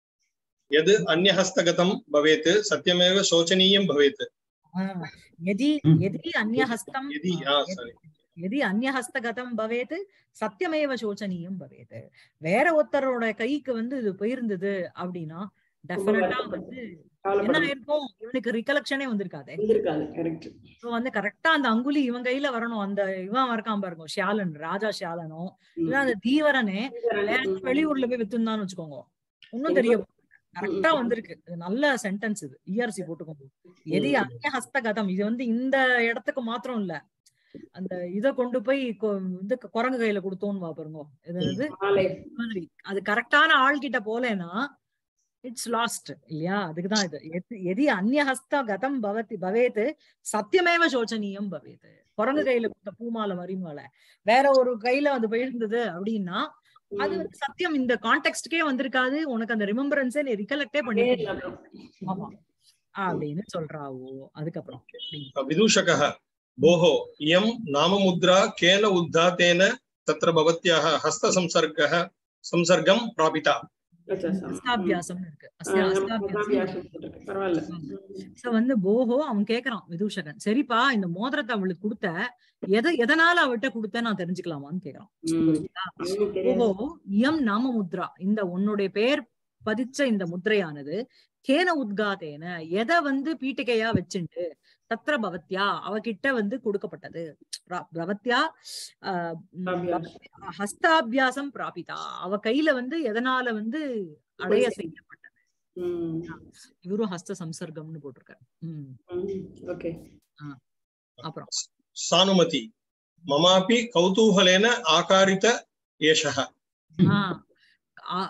यद् अन्यहस्तगतं भवेत् सत्यमेव शोचनीयं भवेत् ஆஹ் यदि ம். यदि अन्यहस्तं यदि ஆ, आ, यदि- sorry. यदि अन्यहस्तगतं भवेत् சத்தியமேவ சோச்சனீயம் பவேத் வேற ஒருத்தரோட கைக்கு வந்து இது போயிருந்தது அப்படின்னா டெஃபினட்டா வந்து என்ன கவலைப்படாத இருக்கும் இவனுக்கு ரிகலெக்ஷனே வந்திருக்காதே இருந்திருக்காது கரெக்ட் So வந்து கரெக்டா அந்த அங்குலி இவன் கையில வரணும் அந்த இவன் இருக்கான் பாருங்க ஷியாலன் ராஜா ஷியாலனோ இல்ல அந்த தீவரனே வேற வெளியூர்ல போய் வித்துந்தான்னு வச்சுக்கோங்க இன்னும் தெரிய கரெக்டா ம். வந்திருக்கு இது நல்ல சென்டென்ஸ் இது இஆர்சி போட்டுக்கோங்க எதி அந்நிய ஹஸ்தகதம் இது வந்து இந்த இடத்துக்கு மாத்திரம் இல்ல அந்த இத கொண்டு போய் கொ- இது குரங்கு கையில கொடுத்தோன்னு வா பாருங்க இது இது மாலை மாதிரி அது கரெக்டான ஆள் கிட்ட போலேனா இட்ஸ் லாஸ்ட் இல்லையா அதுக்குதான் இது எது- எதி அந்நியஹஸ்த கதம் பவதி பவேத் சத்தியமேவ சோச்சனீயம் பவேத் குரங்கு கையில கொடுத்த பூமாலை மரிமாலை வேற ஒரு கையில அது போயிருந்தது அப்படின்னா அது வந்து சத்தியம் இந்த கான்டெக்ட்கே வந்திருக்காது உனக்கு அந்த ரிமெம்பரன்ஸே நீ ரிகலெக்டே பண்ணி ஆமா அப்படின்னு சொல்றாவோ அதுக்கப்புறம் विदूषकः भोः इयं नाममुद्रा केन उद्धातेन तत्र भवत्याः हस्तसंसर्गः संसर्गं प्रापिता அஸ்தாபியாசம் இருக்கு அஸ்தா- அஸ்தாபியாசம் பரவாயில்ல சோ வந்து போஹோ அவன் கேக்குறான் விதூஷகன் சரிப்பா இந்த மோதிரத்தை அவளுக்கு கொடுத்த எதை எதனால அவள்கிட்ட கொடுத்த நான் தெரிஞ்சுக்கலாமான்னு கேக்குறான் ம். அவனுக்கு தெரியாது. ஓஹோ இயம் நாம முத்ரா இந்த உன்னுடைய பெயர் பதிச்ச இந்த முத்திரையானது கேன உத்காதேன எதை வந்து பீட்டிகையா வச்சுண்டு தத்ர பவத்யா அவகிட்ட வந்து கொடுக்கப்பட்டது பிர- பவத்யா ஆஹ், உம், அபியாசம். ஹஸ்தாபியாசம் பிராபிதா அவ கையில வந்து எதனால வந்து அடைய செய்யப்பட்டது ம். இவரும் ஹஸ்த சம்சர்க்கம்னு போட்டிருக்காரு உம் ம். ஓகே அப்புறம் सानुमति ममापि कौतूहलेन आकारित एषः ஆஹ் ஆ-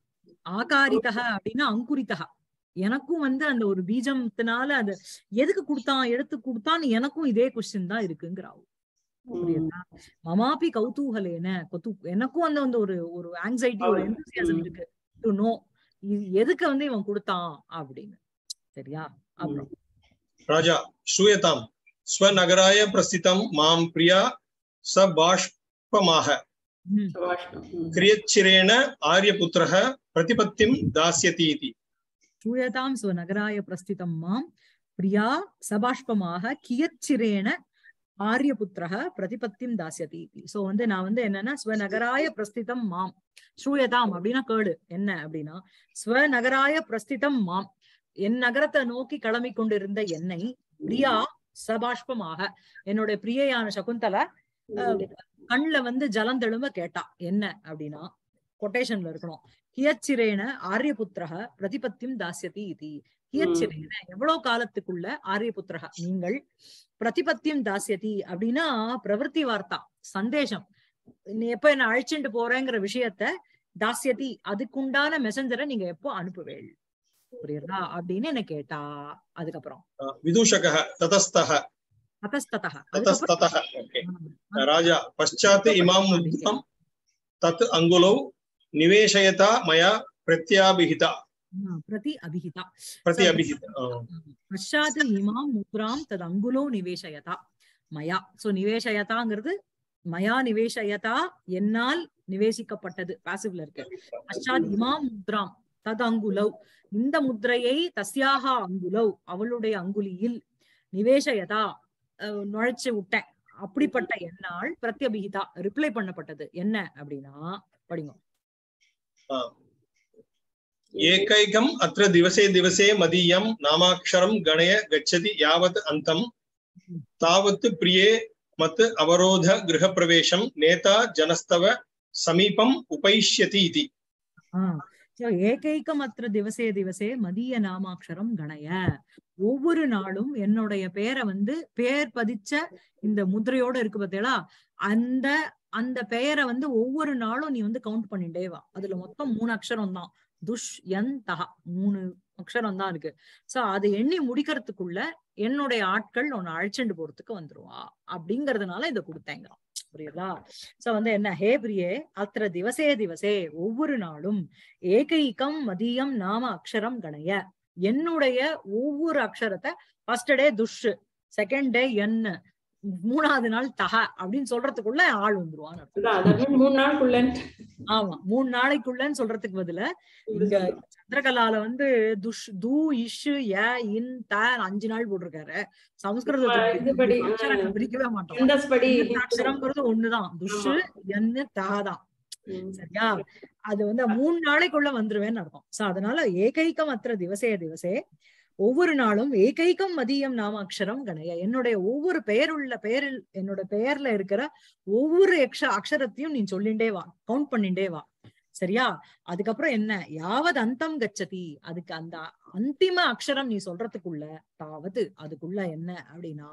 ஆகாரிதக அப்படின்னா அங்குரிதக எனக்கும் வந்து அந்த ஒரு பீஜத்தினால அது எதுக்கு கொடுத்தான் எடுத்து கொடுத்தான்னு எனக்கும் இதே கொஸ்டின் தான் இருக்குங்கிறாவு ம். புரியுதா மமாபி கௌதூகலேன கொத்து எனக்கும் அந்த வந்து ஒரு ஒரு ஆங்ஸைட்டி ஒரு ஆமா. எந்தூசியாசம் ம். இருக்கு டு நோ எதுக்கு வந்து இவன் கொடுத்தான் அப்படின்னு சரியா அப்புறம் राजा श्रूयताम् स्वनगराय प्रस्थितं मां प्रिया स बाष्पमाह ம். சபாஷ்ணம். ம். क्रियच्चिरेण आर्यपुत्रः प्रतिपत्तिं दास्यति इति சூயதாம் ஸ்வநகராய பிரஸ்திதம் மாம் பிரியா சபாஷ்பமாக கியச்சிரேன ஆரியபுத்திரக பிரதிபத்திம் தாசியதி சோ வந்து நான் வந்து என்னன்னா ஸ்வநகராய பிரஸ்திதம் மாம் ஸ்ரூயதாம் அப்படின்னா கேடு என்ன அப்படின்னா ஸ்வநகராய பிரஸ்திதம் மாம் என் நகரத்தை நோக்கி கிளம்பி கொண்டிருந்த என்னை பிரியா சபாஷ்பமாக என்னுடைய பிரியையான சகுந்தலா அஹ், கண்ணுல வந்து ஜலம் தெழும்ப கேட்டா என்ன அப்படின்னா கொட்டேஷன்ல இருக்கணும் கியச்சிரேன ஆரியபுத்திரக பிரதிபத்தியும் தாசியதி இது கியச்சிரேன எவ்வளவு காலத்துக்குள்ள ஆரியபுத்திரக நீங்கள் பிரதிபத்தியம் தாசியதி அப்படின்னா பிரவൃத்தி வார்த்தா சந்தேஷம் நீ எப்ப என்ன அழைச்சிட்டு போறேங்கிற விஷயத்த தாசியதி அதுக்குண்டான மெசஞ்சரை நீங்க எப்போ அனுப்புவேள் புரியுறதா அப்படின்னு என்ன கேட்டா அதுக்கப்புறம் विदूषकः ततस्तः அத்தஸ்ததः அதுக்கப்புறம் ततस्ततः ओके राजा पश्चात् इमां मुद्रां तत् अङ्गुलौ निवेशयता मया प्रत्याभिहिता ஆ, பிரதி அபிஹிதா प्रति अभिहिता பஷாத் இமாம் முத்ராம் தத் அங்குலோ நிவேசயதா மயா சோ நிவேசயதாங்கிறது மயா நிவேசயதா என்னால் நிவேசிக்கப்பட்டது பாசிவ்ல இருக்கு பஷாத் இமாம் முத்ராம் தத் அங்குலவ் இந்த முத்ரையை தஸ்யாக அங்குலவ் அவளுடைய அங்குலியில் நிவேசயதா அஹ், நுழைச்சு விட்டேன் அப்படிப்பட்ட என்னால் பிரத்யபிகிதா ரிப்ளை பண்ணப்பட்டது என்ன அப்படின்னா படிங்க एकैकम् अत्र दिवसे दिवसे मदीयं नामाक्षरं गणय गच्छति यावत् अन्तं तावत् प्रिये मत् अवरोध गृहप्रवेशं नेता जनस्तव समीपम् उपैष्यति इति ஆஹ் so ஏகைக்கம் அத்திர திவசே திவசே மதிய நாமாட்சரம் கணய ஒவ்வொரு நாளும் என்னுடைய பெயரை வந்து பெயர் பதிச்ச இந்த முத்திரையோட இருக்கு பார்த்தீங்களா அந்த அந்த பெயரை வந்து ஒவ்வொரு நாளும் நீ வந்து கவுண்ட் பண்ணிட்டே வா அதுல மொத்தம் மூணு அக்ஷரம் தான் துஷ் என் தஹா மூணு அக்ஷரம் தான் இருக்கு சோ அதை எண்ணி முடிக்கிறதுக்குள்ள என்னுடைய ஆட்கள் உன்னை அழைச்சிட்டு போறதுக்கு வந்துருவா அப்படிங்கறதுனால இதை கொடுத்தேங்க புரியுதா சோ வந்து என்ன ஹே பிரியே அத்திர திவசே திவசே ஒவ்வொரு நாளும் ஏகைக்கம் மதியம் நாம அக்ஷரம் கணய என்னுடைய ஒவ்வொரு அக்ஷரத்தை ஃபர்ஸ்ட் டே துஷ் செகண்ட் டே என்ன மூணாவது நாள் தக அப்படின்னு சொல்றதுக்குள்ள ஆள் வந்துருவான்னு அர்த்தம். அதான் அதாவது மூணு நாளுக்குள்ள ஆமா மூணு நாளைக்குள்ளன்னு சொல்றதுக்கு பதிலா இங்க சந்திரகலால வந்து துஷ் தூ இஷு ய இன் த அஞ்சு நாள் போட்டிருக்காரு சமஸ்கிருதத்துல இதுபடி, ஆ. அக்ஷரங்களை பிரிக்கவே மாட்டோம் எந்தஸ் படி இந்த அக்ஷரம்ங்கிறது ஒண்ணுதான் துஷு என்னு தான் ம். சரியா அது வந்து மூணு நாளைக்குள்ள வந்துருவேன்னு அர்த்தம் சோ அதனால ஏகைக்கம் அத்திர திவசே திவசே ஒவ்வொரு நாளும் ஏகைக்கம் மதியம் நாம அக்ஷரம் கணைய என்னுடைய ஒவ்வொரு பெயருள்ள பெயரில் என்னோட பெயர்ல இருக்கிற ஒவ்வொரு அக்ஷ அக்ஷரத்தையும் நீ சொல்லிண்டே வா கவுண்ட் பண்ணிண்டே வா சரியா அதுக்கப்புறம் என்ன யாவது அந்தம் கச்சதி அதுக்கு அந்த அந்திம அக்ஷரம் நீ சொல்றதுக்குள்ள தாவது அதுக்குள்ள என்ன அப்படின்னா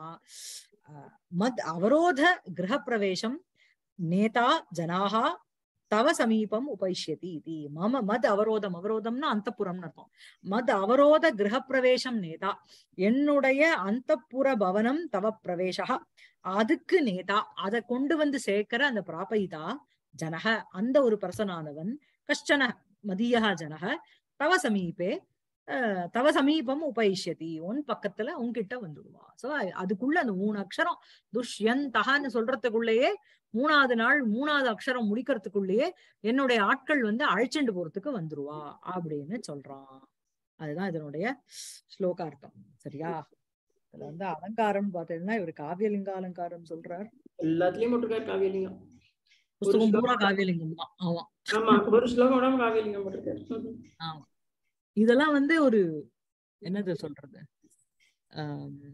அஹ், மத் அவரோத கிரகப்பிரவேசம் நேதா ஜனாகா தவ சமீபம் உபைஷ்யதி இது மம மத் அவரோதம் அவரோதம்னா அந்தப்புறம்னு அர்த்தம் மத் அவரோத கிரகப்பிரவேசம் நேதா என்னுடைய அந்தப்புற பவனம் தவ பிரவேசா அதுக்கு நேதா அதை கொண்டு வந்து சேர்க்கிற அந்த பிராபயிதா ஜனக அந்த ஒரு பர்சனானவன் கஷ்டன மதியா ஜனக தவ சமீபே அஹ், தவ சமீபம் உபயிஷ்யதி உன் பக்கத்துல உன்கிட்ட வந்துடுவா சோ அதுக்குள்ள அந்த மூணு அக்ஷரம் துஷ்யந்தகான்னு சொல்றதுக்குள்ளேயே மூணாவது நாள் மூணாவது அக்ஷரம் முடிக்கிறதுக்குள்ளேயே என்னுடைய ஆட்கள் வந்து அழைச்சிட்டு போறதுக்கு வந்துருவா அப்படின்னு சொல்றான் அதுதான் இதனுடைய ஸ்லோகார்த்தம் சரியா இதுல வந்து அலங்காரம் பார்த்தீங்கன்னா இவர் காவியலிங்க அலங்காரம் சொல்றார் எல்லாத்துலயும் போட்டிருக்காரு காவியலிங்கம் புஸ்தகம் பூரா காவியலிங்கம் தான் ஆமா ஆமா ஒரு ஸ்லோகம் கூட காவியலிங்கம் போட்டிருக்காரு ஆமா இதெல்லாம் வந்து ஒரு என்னது சொல்றது ஆம்,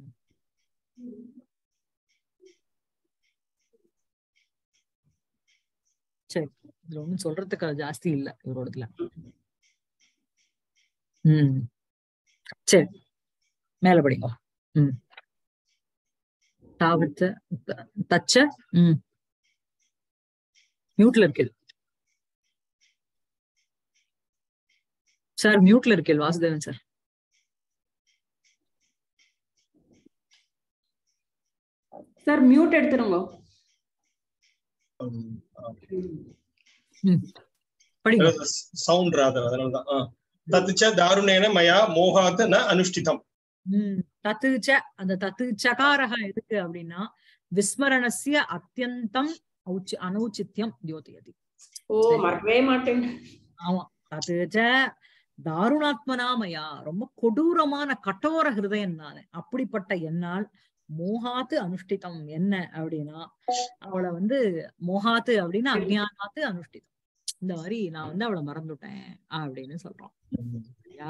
சரி இதுல ஒண்ணும் சொல்றதுக்கு ஜாஸ்தி இல்ல இவரோடதுல ம் சரி மேல படிங்க ம் தாவத்து த- தச்ச ம் மியூட்ல இருக்குது சார் மியூட்ல இருக்கேள் வாசுதேவன் சார் சார் மியூட் எடுத்துருங்க படிங்க சவுண்ட் ராதர் அதனாலதான் ஆ. தத் ச தாருணேன மயா மோகாத் ந அனுஷ்டிதம் ம் தத்து ச அந்த தத்து சகாரக எதுக்கு அப்படின்னா விஸ்மரணஸ்ய அத்தியந்தம் ஔச்சி அனௌச்சித்யம் தியோதயதி ஓ மறக்கவே மாட்டேன் ஆமா தத்து ச தாருணாத்மனாமயா ரொம்ப கொடூரமான கடோர ஹிருதயம் நானு அப்படிப்பட்ட என்னால் மோகாத்து அனுஷ்டிதம் என்ன அப்படின்னா அவளை வந்து மோகாத்து அப்படின்னா அஜ்ஞானாத்து அனுஷ்டிதம் இந்த மாதிரி நான் வந்து அவளை மறந்துட்டேன் அப்படின்னு சொல்றோம் சரியா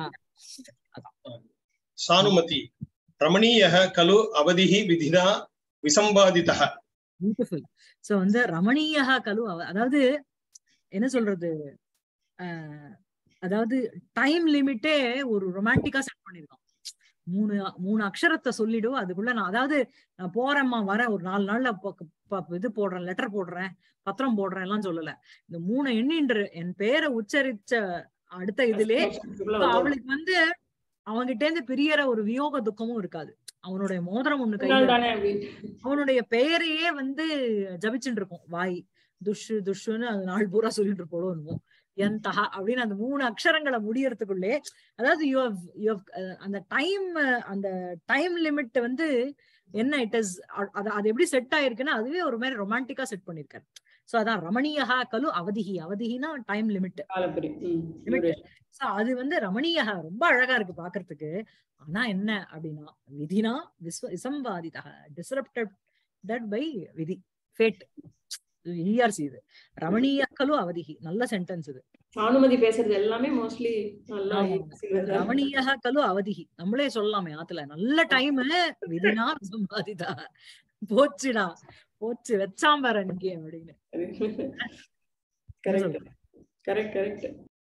சானுமதி ரமணீய கலு அவதிஹ விதினா விசம்பாதிதः பியூட்டிஃபுல் சோ வந்து ரமணீயா கலு அவ- அதாவது என்ன சொல்றது ஆஹ் அதாவது டைம் லிமிட்டே ஒரு ரொமான்டிக்கா செட் பண்ணிருக்கோம் மூணு மூணு அக்ஷரத்தை சொல்லிடும் அதுக்குள்ள நான் அதாவது நான் போறேம்மா வரேன் ஒரு நாலு நாள்ல ப- ப- இது போடுறேன் லெட்டர் போடுறேன் பத்திரம் போடுறேன் எல்லாம் சொல்லல இந்த மூணு எண்ணின்று என் பேரை உச்சரிச்ச அடுத்த இதுலே இதுக்குள்ள So வந்து அவளுக்கு வந்து அவங்கிட்ட இருந்து பிரியற ஒரு வியோக துக்கமும் இருக்காது அவனுடைய மோதிரம் ஒண்ணு ஒரு கையில நாள் தானே அப்படின்னு அவனுடைய பெயரையே வந்து ஜபிச்சுட்டு இருக்கும் வாய் துஷு துஷுன்னு அது நாள் பூரா சொல்லிட்டு இருப்போம் என்னமோ எந்தஹா அப்படின்னு அந்த மூணு அக்ஷரங்களை முடியறதுக்குள்ளே அதாவது யூ யூ அந்த டைம் அந்த டைம் லிமிட் வந்து என்ன இட் இஸ் அது அது எப்படி செட் ஆயிருக்குன்னா அதுவே ஒரு மாதிரி ரொமான்டிக்கா செட் பண்ணிருக்காரு சோ அதான் ரமணீயஹா கலு அவதிஹி அவதிஹினா டைம் லிமிட் காலப்பரி ம் Limit. duration. சோ அது வந்து ரமணீயஹா ரொம்ப அழகா இருக்கு பாக்குறதுக்கு ஆனா என்ன அப்படின்னா விதினா விஸ்வ விசம்பாதிதா டிஸ்ரப்டட் தட் பை விதி ஃபேட் இஆர்சி இது ரமணீய கலு அவதிஹி நல்ல சென்டென்ஸ் இது அனுமதி பேசுறது எல்லாமே மோஸ்ட்லி நல்லா ஆமா. செய்வதா. ரமணீய கலு அவதிஹி நம்மளே சொல்லலாமே ஆத்துல நல்ல டைம் விதினா விசம்பாதிதா போச்சுடா போச்சு வச்சாம்பர நீங்க அப்படின்னு கரெக்ட் கரெக்ட் கரெக்ட்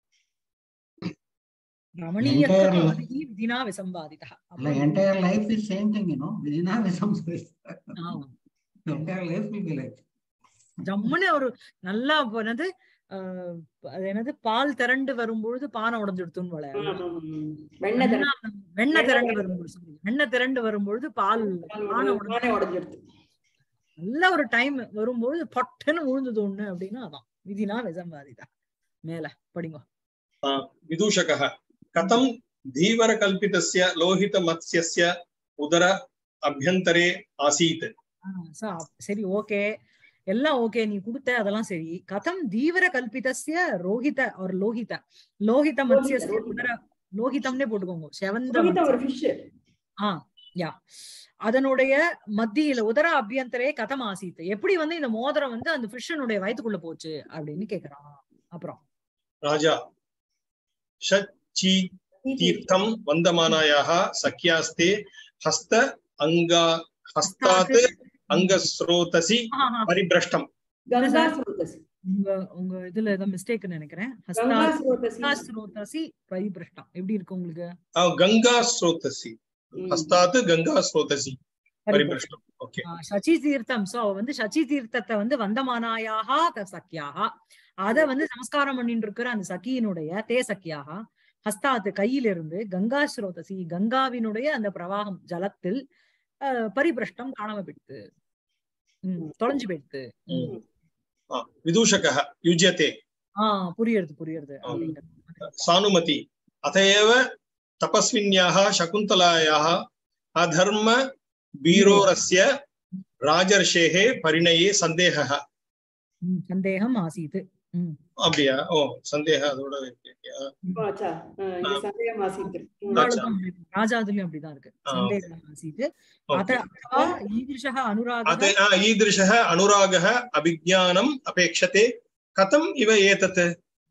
ரமணீய Entire கலு life. அவதிஹி விதினா விசம்பாதிதா The entire life is same thing, you know. Within a some ஆமா The entire life will be like. ஜம்முன்னு ஒரு நல்லா என்னது ஆஹ் அது என்னது பால் திரண்டு வரும்பொழுது பானை உடஞ்சுடுத்துன்னு வள வெண்ணெய் தர வெண்ணெய் திரண்டு வரும்பொழுது sorry, வெண்ணெய் திரண்டு வரும்பொழுது பால் பானை உடைஞ்சு- பானை உடஞ்சிருது நல்ல ஒரு டைம் வரும்பொழுது பட்டுன்னு விழுந்தது ஒண்ணு அப்படின்னா அதான் விதினா விசம்பாதிதா மேல படிங்க विदूषकः कथं धीवरकल्पितस्य लोहितमत्स्यस्य उदर अभ्यन्तरे आसीत् ஆஹ் so, சரி ஓகே எல்லாம் ஓகே நீ கொடுத்த அதெல்லாம் சரி கதம் தீவிர கல்பிதஸ்ய ரோஹித ஒரு லோஹித லோஹித மத்ஸ்யஸ்ய ரோஹித. உதர லோஹிதம்னே போட்டுக்கோங்க செவந்த ரோஹிதா மத்ஸ்ய. ஒரு ஃபிஷ் ஆ யா அதனுடைய மத்தியில உதர அபியந்தரே கதம் ஆசீத் எப்படி வந்து இந்த மோதிரம் வந்து அந்த ஃபிஷனுடைய வயித்துக்குள்ள போச்சு அப்படின்னு கேக்குறான் அப்புறம் राजा षच्ची तीर्थं वन्दमानायाः सख्यास्ते हस्त अङ्गा हस्तात् अङ्गस्रोतसि ஆஹா, परिभ्रष्टम् கங்கா ஸ்ரோதசி உங்க உங்க இதுல ஏதோ மிஸ்டேக் நினைக்கிறேன் கங்கா ஸ்ரோதசி ஹஸ்தாஸ்ரோதசி பரிபிரஷ்டம் எப்படி இருக்கு உங்களுக்கு अ, गङ्गा स्रोतसि ம். हस्तात् गङ्गा स्रोतसि परिभ्रष्टम् ओके ஆ, சச்சி தீர்த்தம் சோ அவ வந்து சச்சி தீர்த்தத்தை வந்து வந்தமானாயாக த சக்கியாக அத வந்து நமஸ்காரம் பண்ணிட்டு இருக்கிற அந்த சகியினுடைய தே சக்கியாக ஹஸ்தாத்து கையிலிருந்து கங்கா ஸ்ரோதசி கங்காவினுடைய அந்த பிரவாகம் ஜலத்தில் அஹ், பரிபிரஷ்டம் காணாம போயிடுத்து உம் தொலைஞ்சு போயிடுத்து ம். अ, विदूषकः युज्यते ஆஹ் புரியுறது புரியுறது அப்படிங்கிறது सानुमति अत एव तपस्विन्याः शकुन्तलायाः अधर्म बीरोरस्य राजर्षेः परिणये सन्देहः உம், சந்தேகம் ஆசீத்து உம் அப்படியா ஓ சந்தேகம் அதோட இருக்கு. ஓ, அச்சா ஆ, இங்க சந்தேகம் ஆசித்து உங்களுக்கும் அப்படி- ராஜாதுலயும் அப்படிதான் இருக்கு ஆ, சந்தேகம் ஆசீத்து ஓகே. அத அथवा ஈதிருஷः அனுராகः अत आ, ईदृशः अनुरागः अभिज्ञानम् अपेक्षते कथम् इव एतत्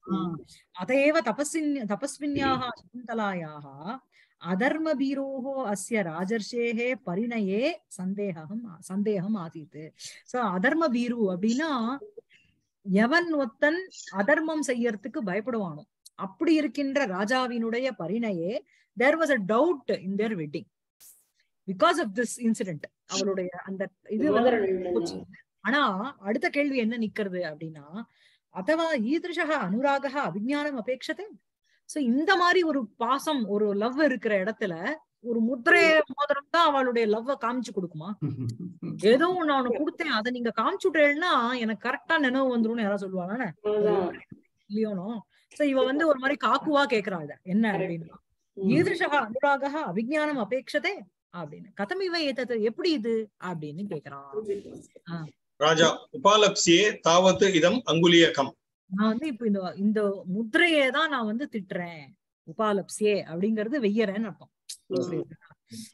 अत एव तपस्विन् तपस्विन्याः शकुन्तलायाः अधर्मबीरोः अस्य राजर्षेः परिणये சந்தேகம் சந்தேகம் ஆசீத் சோ அதர்மபீரு அப்படின்னா எவன் ஒத்தன் அதர்மம் செய்யறதுக்கு பயப்படுவானோ அப்படி இருக்கின்ற ராஜாவினுடைய பரிணையே there was a doubt in their wedding because of this incident அவளுடைய அந்த இது வந்து போச்சு. ஆனா அடுத்த கேள்வி என்ன நிக்கிறது அப்படின்னா அதவா ஈதிருஷக அனுராக அபிஞானம் அபேட்சத்தை சோ இந்த மாதிரி ஒரு பாசம் ஒரு லவ் இருக்கிற இடத்துல ஒரு முத்திரை மோதிரம் தான் அவளுடைய லவ்வ காமிச்சு கொடுக்குமா ஏதோ ஒண்ணு அவனுக்கு கொடுத்தேன் அதை நீங்க காமிச்சு விட்டேன்னா எனக்கு கரெக்டா நினைவு வந்துரும்னு யாராவது சொல்லுவாங்க இல்லையோனோ சோ இவ வந்து ஒரு மாதிரி காக்குவா கேக்குறா இத என்ன அப்படின்னா ஈதிருஷக அனுராக அபிஞானம் அபேட்சத்தை அப்படின்னு கதம் இவ ஏத்தது எப்படி இது அப்படின்னு கேக்குறான் ராஜா உபாலப்சியே தாவத் இதம் அங்குலியகம் நான் வந்து இப்ப இந்த இந்த முத்திரையே தான் நான் வந்து திட்டுறேன் உபாலப்சியே அப்படிங்கறது வெய்யறேன்னு அர்த்தம் புரியுதா?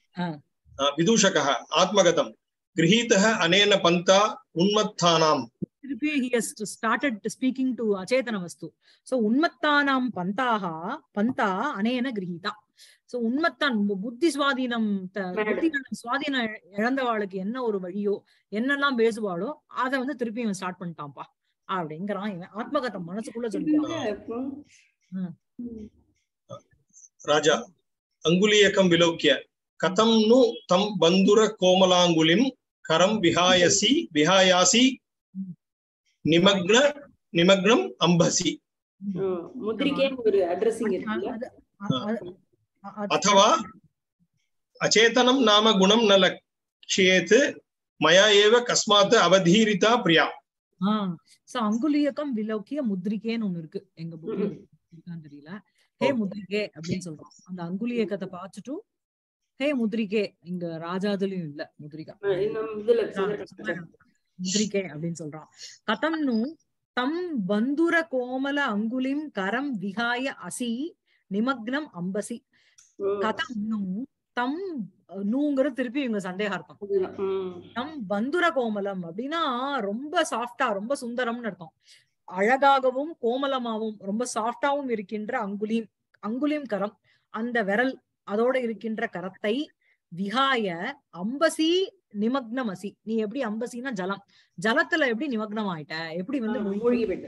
விதூஷகः ஆத்மகதம் गृहीतः अनेन पन्था उन्मत्तानाम् திருப்பி he has started speaking to அச்சேதன வஸ்து சோ உன்மத்தானாம் பந்தாக பந்தா அனேன கிரகிதா சோ உன்மத்தான் பு- புத்தி சுவாதீனம் த- Mad. புத்தி சுவாதீனம் இழ- இழந்தவாளுக்கு என்ன ஒரு வழியோ என்னெல்லாம் பேசுவாளோ அத வந்து திருப்பி இவன் ஸ்டார்ட் பண்ணிட்டான்ப்பா அப்படிங்கிறான் இவன் ஆத்மகதம் மனசுக்குள்ள சொல்லிக்கிறான் ம். राजा अङ्गुलीयकं विलोक्य कथं नु तं बन्धुर कोमलाङ्गुलिं करं विहायसि विहायासि निमग्न निमग्नम् अम्भसि முத்திரிக்கே ஒரு அட்ரஸிங் இருக்குல்ல அது- அ- அது- அ- அது- अथवा अचेतनं नाम गुणं न लक्ष्येत् मया एव कस्मात् अवधीरिता प्रिया ஆஹ் சோ அங்குலியக்கம் விலோக்கிய முத்ரிகேன்னு ஒண்ணு இருக்கு எங்க புக்ல ம்ம். இருக்கான்னு தெரியல ஹே Okay. முத்ரிகே அப்படின்னு சொல்றோம் அந்த அங்குலியக்கத்தை பார்த்துட்டு ஹே முத்ரிகே இங்க ராஜாதுலயும் இல்ல முத்ரிகா இன்னும் இதுல முத்ரிகே அப்படின்னு சொல்றான் கதம்னு தம் பந்துர கோமல அங்குலிம் கரம் விகாய அசி நிமக்னம் அம்பசி கதம்னு தம் நூங்கிறது திருப்பி இவங்க சந்தேகார்த்தம் நம் பந்துர கோமலம் அப்படின்னா ரொம்ப சாஃப்டா ரொம்ப சுந்தரம்னு அர்த்தம் அழகாகவும் கோமலமாவும் ரொம்ப சாஃப்டாவும் இருக்கின்ற அங்குலிம் அங்குலிம் கரம் அந்த விரல் அதோட இருக்கின்ற கரத்தை விகாய அம்பசி நிமக்னமசி நீ எப்படி அம்பசினா ஜலம் ஜலத்துல எப்படி நிமக்னம் ஆயிட்ட எப்படி வந்து மூழ்கி மூழ்கி போயிட்டு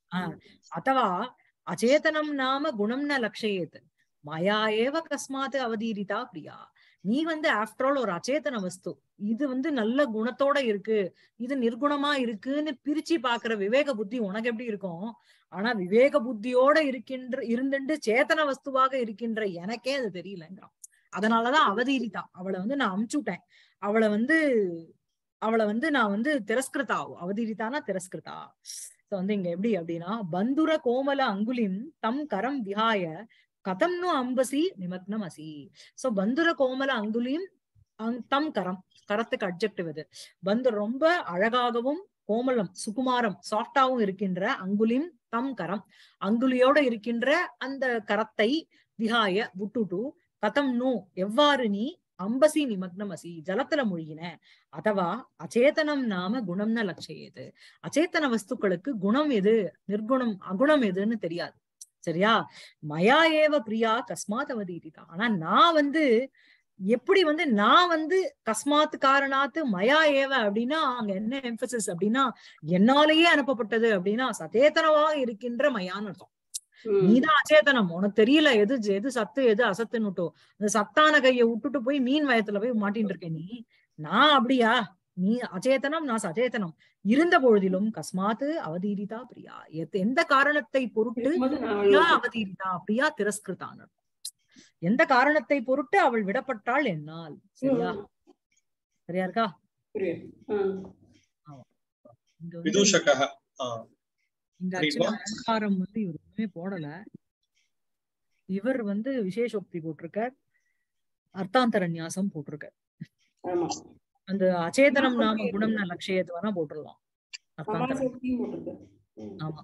அத்தவா அச்சேதனம் நாம குணம் ந லட்சயேத் மயா ஏவ கஸ்மாத் அவதீரிதா பிரியா நீ வந்து ஆஃப்டர் ஆல் ஒரு அச்சேதன வஸ்து இது வந்து நல்ல குணத்தோட இருக்கு இது நிர்குணமா இருக்குன்னு பிரிச்சு பாக்குற விவேக புத்தி உனக்கு எப்படி இருக்கும் ஆனா விவேக புத்தியோட இருக்கின்ற இருந்துட்டு சேத்தன வஸ்துவாக இருக்கின்ற எனக்கே அது தெரியலங்கிறான் அதனாலதான் அவதீரிதா அவளை வந்து நான் அமுச்சுட்டேன் அவளை வந்து அவளை வந்து நான் வந்து திரஸ்கிருதா அவதீரிதானா திரஸ்கிருதா So வந்து இங்க எப்படி அப்படின்னா பந்துர கோமல அங்குலிம் தம் கரம் விஹாய கதம்னு அம்பசி நிமக்னம் அசி சோ பந்துர கோமல அங்குலிம் அங்- தம் கரம் கரத்துக்கு அட்ஜெக்டிவ் இது பந்து ரொம்ப அழகாகவும் கோமலம் சுகுமாரம் சாஃப்டாவும் இருக்கின்ற அங்குலிம் தம் கரம் அங்குலியோட இருக்கின்ற அந்த கரத்தை விஹாய விட்டுட்டு கதம் நு எவ்வாறு நீ அம்பசி நிமக்னம் அசி ஜலத்துல மூழ்கின அதவா அச்சேதனம் நாம குணம்ன லட்சியது அச்சேத்தன வஸ்துக்களுக்கு குணம் எது நிர்குணம் அகுணம் எதுன்னு தெரியாது சரியா மயா ஏவ பிரியா கஸ்மாத் அவதீரிதா ஆனா நான் வந்து எப்படி வந்து நான் வந்து கஸ்மாத் காரணாத்து மயா ஏவ அப்படின்னா அங்க என்ன எம்பசிஸ் அப்படின்னா என்னாலேயே அனுப்பப்பட்டது அப்படின்னா சதேதனமாக இருக்கின்ற மயான்னு அர்த்தம் நீதான் அச்சேதனம் உனக்கு தெரியல எது ஜ- எது சத்து எது அசத்துன்னுட்டோ அந்த சத்தான கைய விட்டுட்டு போய் மீன் வயத்துல போய் மாட்டின்னு இருக்க நீ நான் அப்படியா நீ அச்சேதனம் நான் சச்சேதனம் இருந்த பொழுதிலும் கஸ்மாத்து அவதீரிதா பிரியா எத்- எந்த காரணத்தை பொருட்டு இருக்கும்போது நான் பிரியா அவளை- அவதீரிதா பிரியா திரஸ்கிருதான் எந்த காரணத்தை பொருட்டு அவள் விடப்பட்டாள் என்னால் சரியா ம், சரியா இருக்கா புரியுது. ம், இங்க வந்து विदूषकः आ, இந்த புரியுதா? actually அலங்காரம் வந்து இவர் ஒண்ணுமே போடல இவர் வந்து விசேஷோக்தி போட்டிருக்கார் அர்த்தாந்தர நியாசம் போட்டிருக்கார் ஆமா அந்த அச்சேதனம் நாம குணம் லட்சியத்து வேணா போட்டுடலாம் அர்த்தாந்தர சமாசக்தியும் போட்டிருக்கு ம், ஆமா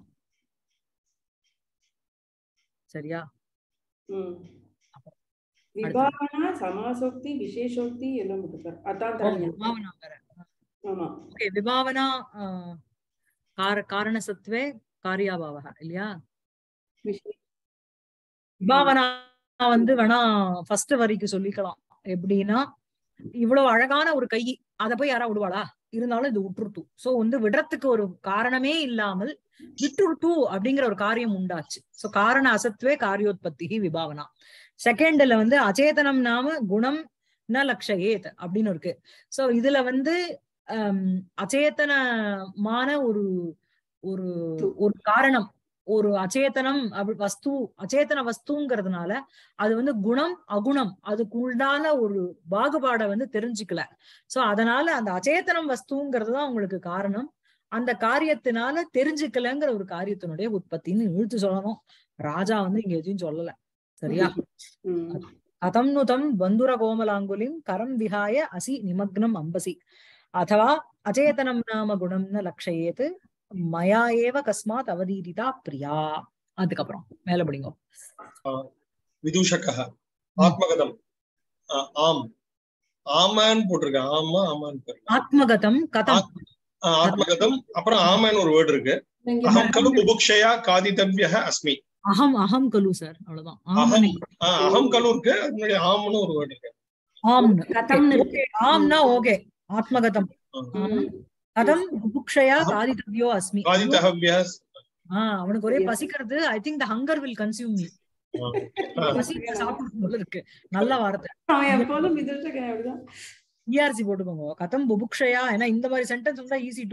சரியா ம். விபாவனா சமாசோக்தி விசேஷோக்தி எல்லாம் போட்டிருக்காரு அதான் ஓ, தரணும். விபாவனா வேற ஆமா ஓகே விபாவனா ஆ, கார காரணசத்துவே காரியாபாவக இல்லையா விஷயம். விபாவனா வந்து வேணா ஃபர்ஸ்ட் வரிக்கு சொல்லிக்கலாம் எப்படின்னா இவ்வளவு அழகான ஒரு கை அத போய் யாரா விடுவாளா இருந்தாலும் இது விட்டுருத்து சோ வந்து விடுறதுக்கு ஒரு காரணமே இல்லாமல் விட்டுருத்து அப்படிங்கிற ஒரு காரியம் உண்டாச்சு சோ காரண அசத்துவே காரியோத்பத்தி விபாவனா செகண்ட்ல வந்து அச்சேதனம் நாம குணம் ந லக்ஷயேத் அப்படின்னு இருக்கு சோ இதுல வந்து ஹம், அச்சேதனமான ஒரு ஒரு ஒரு காரணம் ஒரு அச்சேதனம் அப்படி வஸ்து அச்சேதன வஸ்துங்கிறதுனால அது வந்து குணம் அகுணம் அதுக்கு உண்டான ஒரு பாகுபாடை வந்து தெரிஞ்சுக்கல சோ அதனால அந்த அச்சேதனம் வஸ்துங்கிறது தான் உங்களுக்கு காரணம் அந்த காரியத்தினால தெரிஞ்சுக்கலங்கிற ஒரு காரியத்தினுடைய உற்பத்தின்னு இழுத்து சொல்லணும் ராஜா வந்து இங்க எதையும் சொல்லல சரியா ம், கதம் நுதம் பந்துர கோமலாங்குலிம் கரம் விஹாய அசி நிமக்னம் அம்பசி அதவா அச்சேதனம் நாம குணம் ந லக்ஷயேத் மயா ஏவ கஸ்மாத் அவதீரிதா பிரியா அதுக்கப்புறம் மேல படிங்க विदूषकः ஆத்மகதம் ஆ, ஆம் ஆமான்னு போட்டிருக்கேன் ஆமா ஆமான்னு போட்டிருக்கேன். ஆத்மகதம் கதம் ஆ, ஆத்மகதம் அப்புறம் ஆமான்னு ஒரு வேர்டு இருக்கு இங்க அகம் கலு புபுக்ஷயா காதிதவ்யः அஸ்மி அகம் அகம் கலு சார் அவ்வளவுதான் அகம் ஆமனை ஆ, அகம் கலு இருக்கு அது முன்னாடி ஆம்னு ஒரு வேர்டு இருக்கு ஆம்னு கதம்னு இருக்கு. Okay, ஆம்னா ஓகே ஆத்மகதம் ஆ. ம், கதம் புக்ஷயா காதிதவ்யோ அஸ்மி காதிதவ்யா ஆஹ் அவனுக்கு ஒரே பசிக்கிறது I think the hunger will consume me பசி சாப்பிடும் போல இருக்கு நல்ல வார்த்தை அவன் எப்போதும் விதுஷகன் அப்படிதான் இஆர்சி போட்டுக்கோங்க கதம் புபுக்ஷயா ஏன்னா இந்த மாதிரி சென்டென்ஸ் வந்தா ஈஸி டு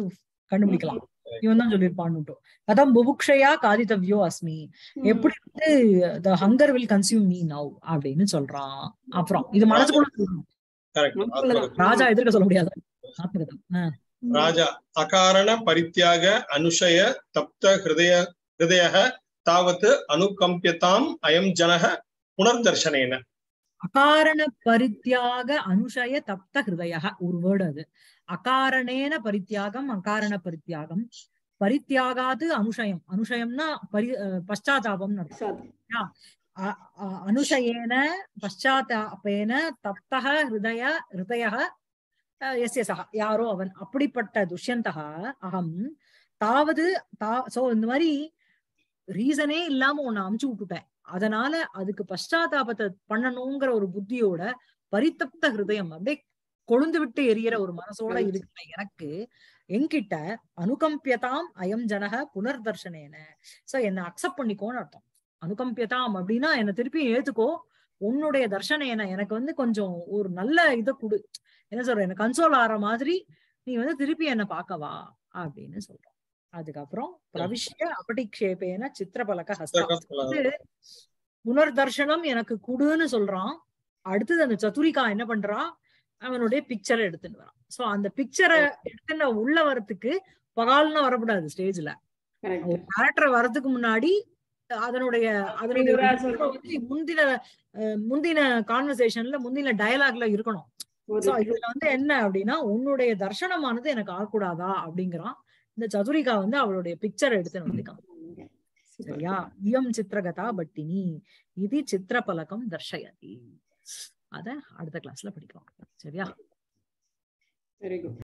கண்டுபிடிக்கலாம் இவன் தான் சொல்லியிருப்பான்னு கதம் புபுக்ஷயா காதித்தவ்யோ அஸ்மி எப்படி வந்து the hunger will consume me now அப்படின்னு சொல்றான் அப்புறம் இது மனசுக்குள்ள சொல்லணும். கரெக்ட் ராஜா எதிர்க்க சொல்ல முடியாது ஆத்மகதம் ஆ. ராஜா அகாரண பரித்தியாக அனுஷய தப்த ஹிருதய ஹிருதய தாவத் அனுகம்பியதாம் அயம் ஜனக புனர்தர்ஷனேன அகாரண பரித்தியாக அனுஷய தப்த ஹிருதய ஒரு வேர்டு அது அகாரணேன பரித்தியாகம் அகாரண பரித்தியாகம் பரித்தியாகாது அனுஷயம் அனுஷயம்னா பரி அஹ் பశ్చాத்தாபம்னு அர்த்தம் அ- அ- அனுஷயேன பశ్చాத்தாபேன தப்தக ஹிருதய ஹிருதய எஸ் எஸ் யாரோ அவன் அப்படிப்பட்ட துஷ்யந்தகா அகம் தாவது தா சோ இந்த மாதிரி ரீசனே இல்லாம உன்னை அமுச்சு விட்டுட்டேன் அதனால அதுக்கு பశ్చాத்தாபத்தை பண்ணணுங்கிற ஒரு புத்தியோட பரித்தப்த ஹிருதயம் அப்படியே கொழுந்து விட்டு எரியற ஒரு மனசோட Right. இருக்கிற எனக்கு என்கிட்ட அனுகம்பியதாம் அயம் ஜனக புனர்தர்ஷனேன சோ என்ன அக்செப்ட் பண்ணிக்கோன்னு அர்த்தம் அனுகம்பியதாம் அப்படின்னா என்ன திருப்பி ஏத்துக்கோ உன்னுடைய தர்ஷனேன எனக்கு வந்து கொஞ்சம் ஒரு நல்ல இதை கொடு என்ன சொல்ற எனக்கு கன்சோல் ஆற மாதிரி நீ வந்து திருப்பி என்ன பார்க்கவா அப்படின்னு சொல்றோம் அதுக்கப்புறம் பிரவிஷ்ய அபடிக்ஷேபேன சித்திரபலக ஹஸ்தம் வந்து புனர்தர்ஷனம் எனக்கு குடுன்னு சொல்றான் அடுத்தது அந்த சதுரிகா என்ன பண்றா அவனுடைய பிக்சரை எடுத்துன்னு வரான் சோ அந்த பிக்சரை எடுத்துன்னு உள்ள வரத்துக்கு பகால்னு வரக்கூடாது ஸ்டேஜ்ல ஒரு கேரக்டர் வரதுக்கு முன்னாடி அதனுடைய அதனுடைய யுவராஜ் சொல்ற- வந்து முந்தின அஹ், முந்தின கான்வர்சேஷன்ல முந்தின டயலாக்ல இருக்கணும் சோ இதுல வந்து என்ன அப்படின்னா உன்னுடைய தர்ஷனமானது எனக்கு ஆகக்கூடாதா அப்படிங்கிறான் இந்த சதுரிகா வந்து அவளுடைய பிக்சர் எடுத்துன்னு வந்து காமிக்கிறா. சரியா இயம் சித்திரகதா பட்டினி இது சித்திரபலகம் தர்ஷயதி அத அடுத்த கிளாஸ்ல படிக்கலாம் சரியா வெரி குட்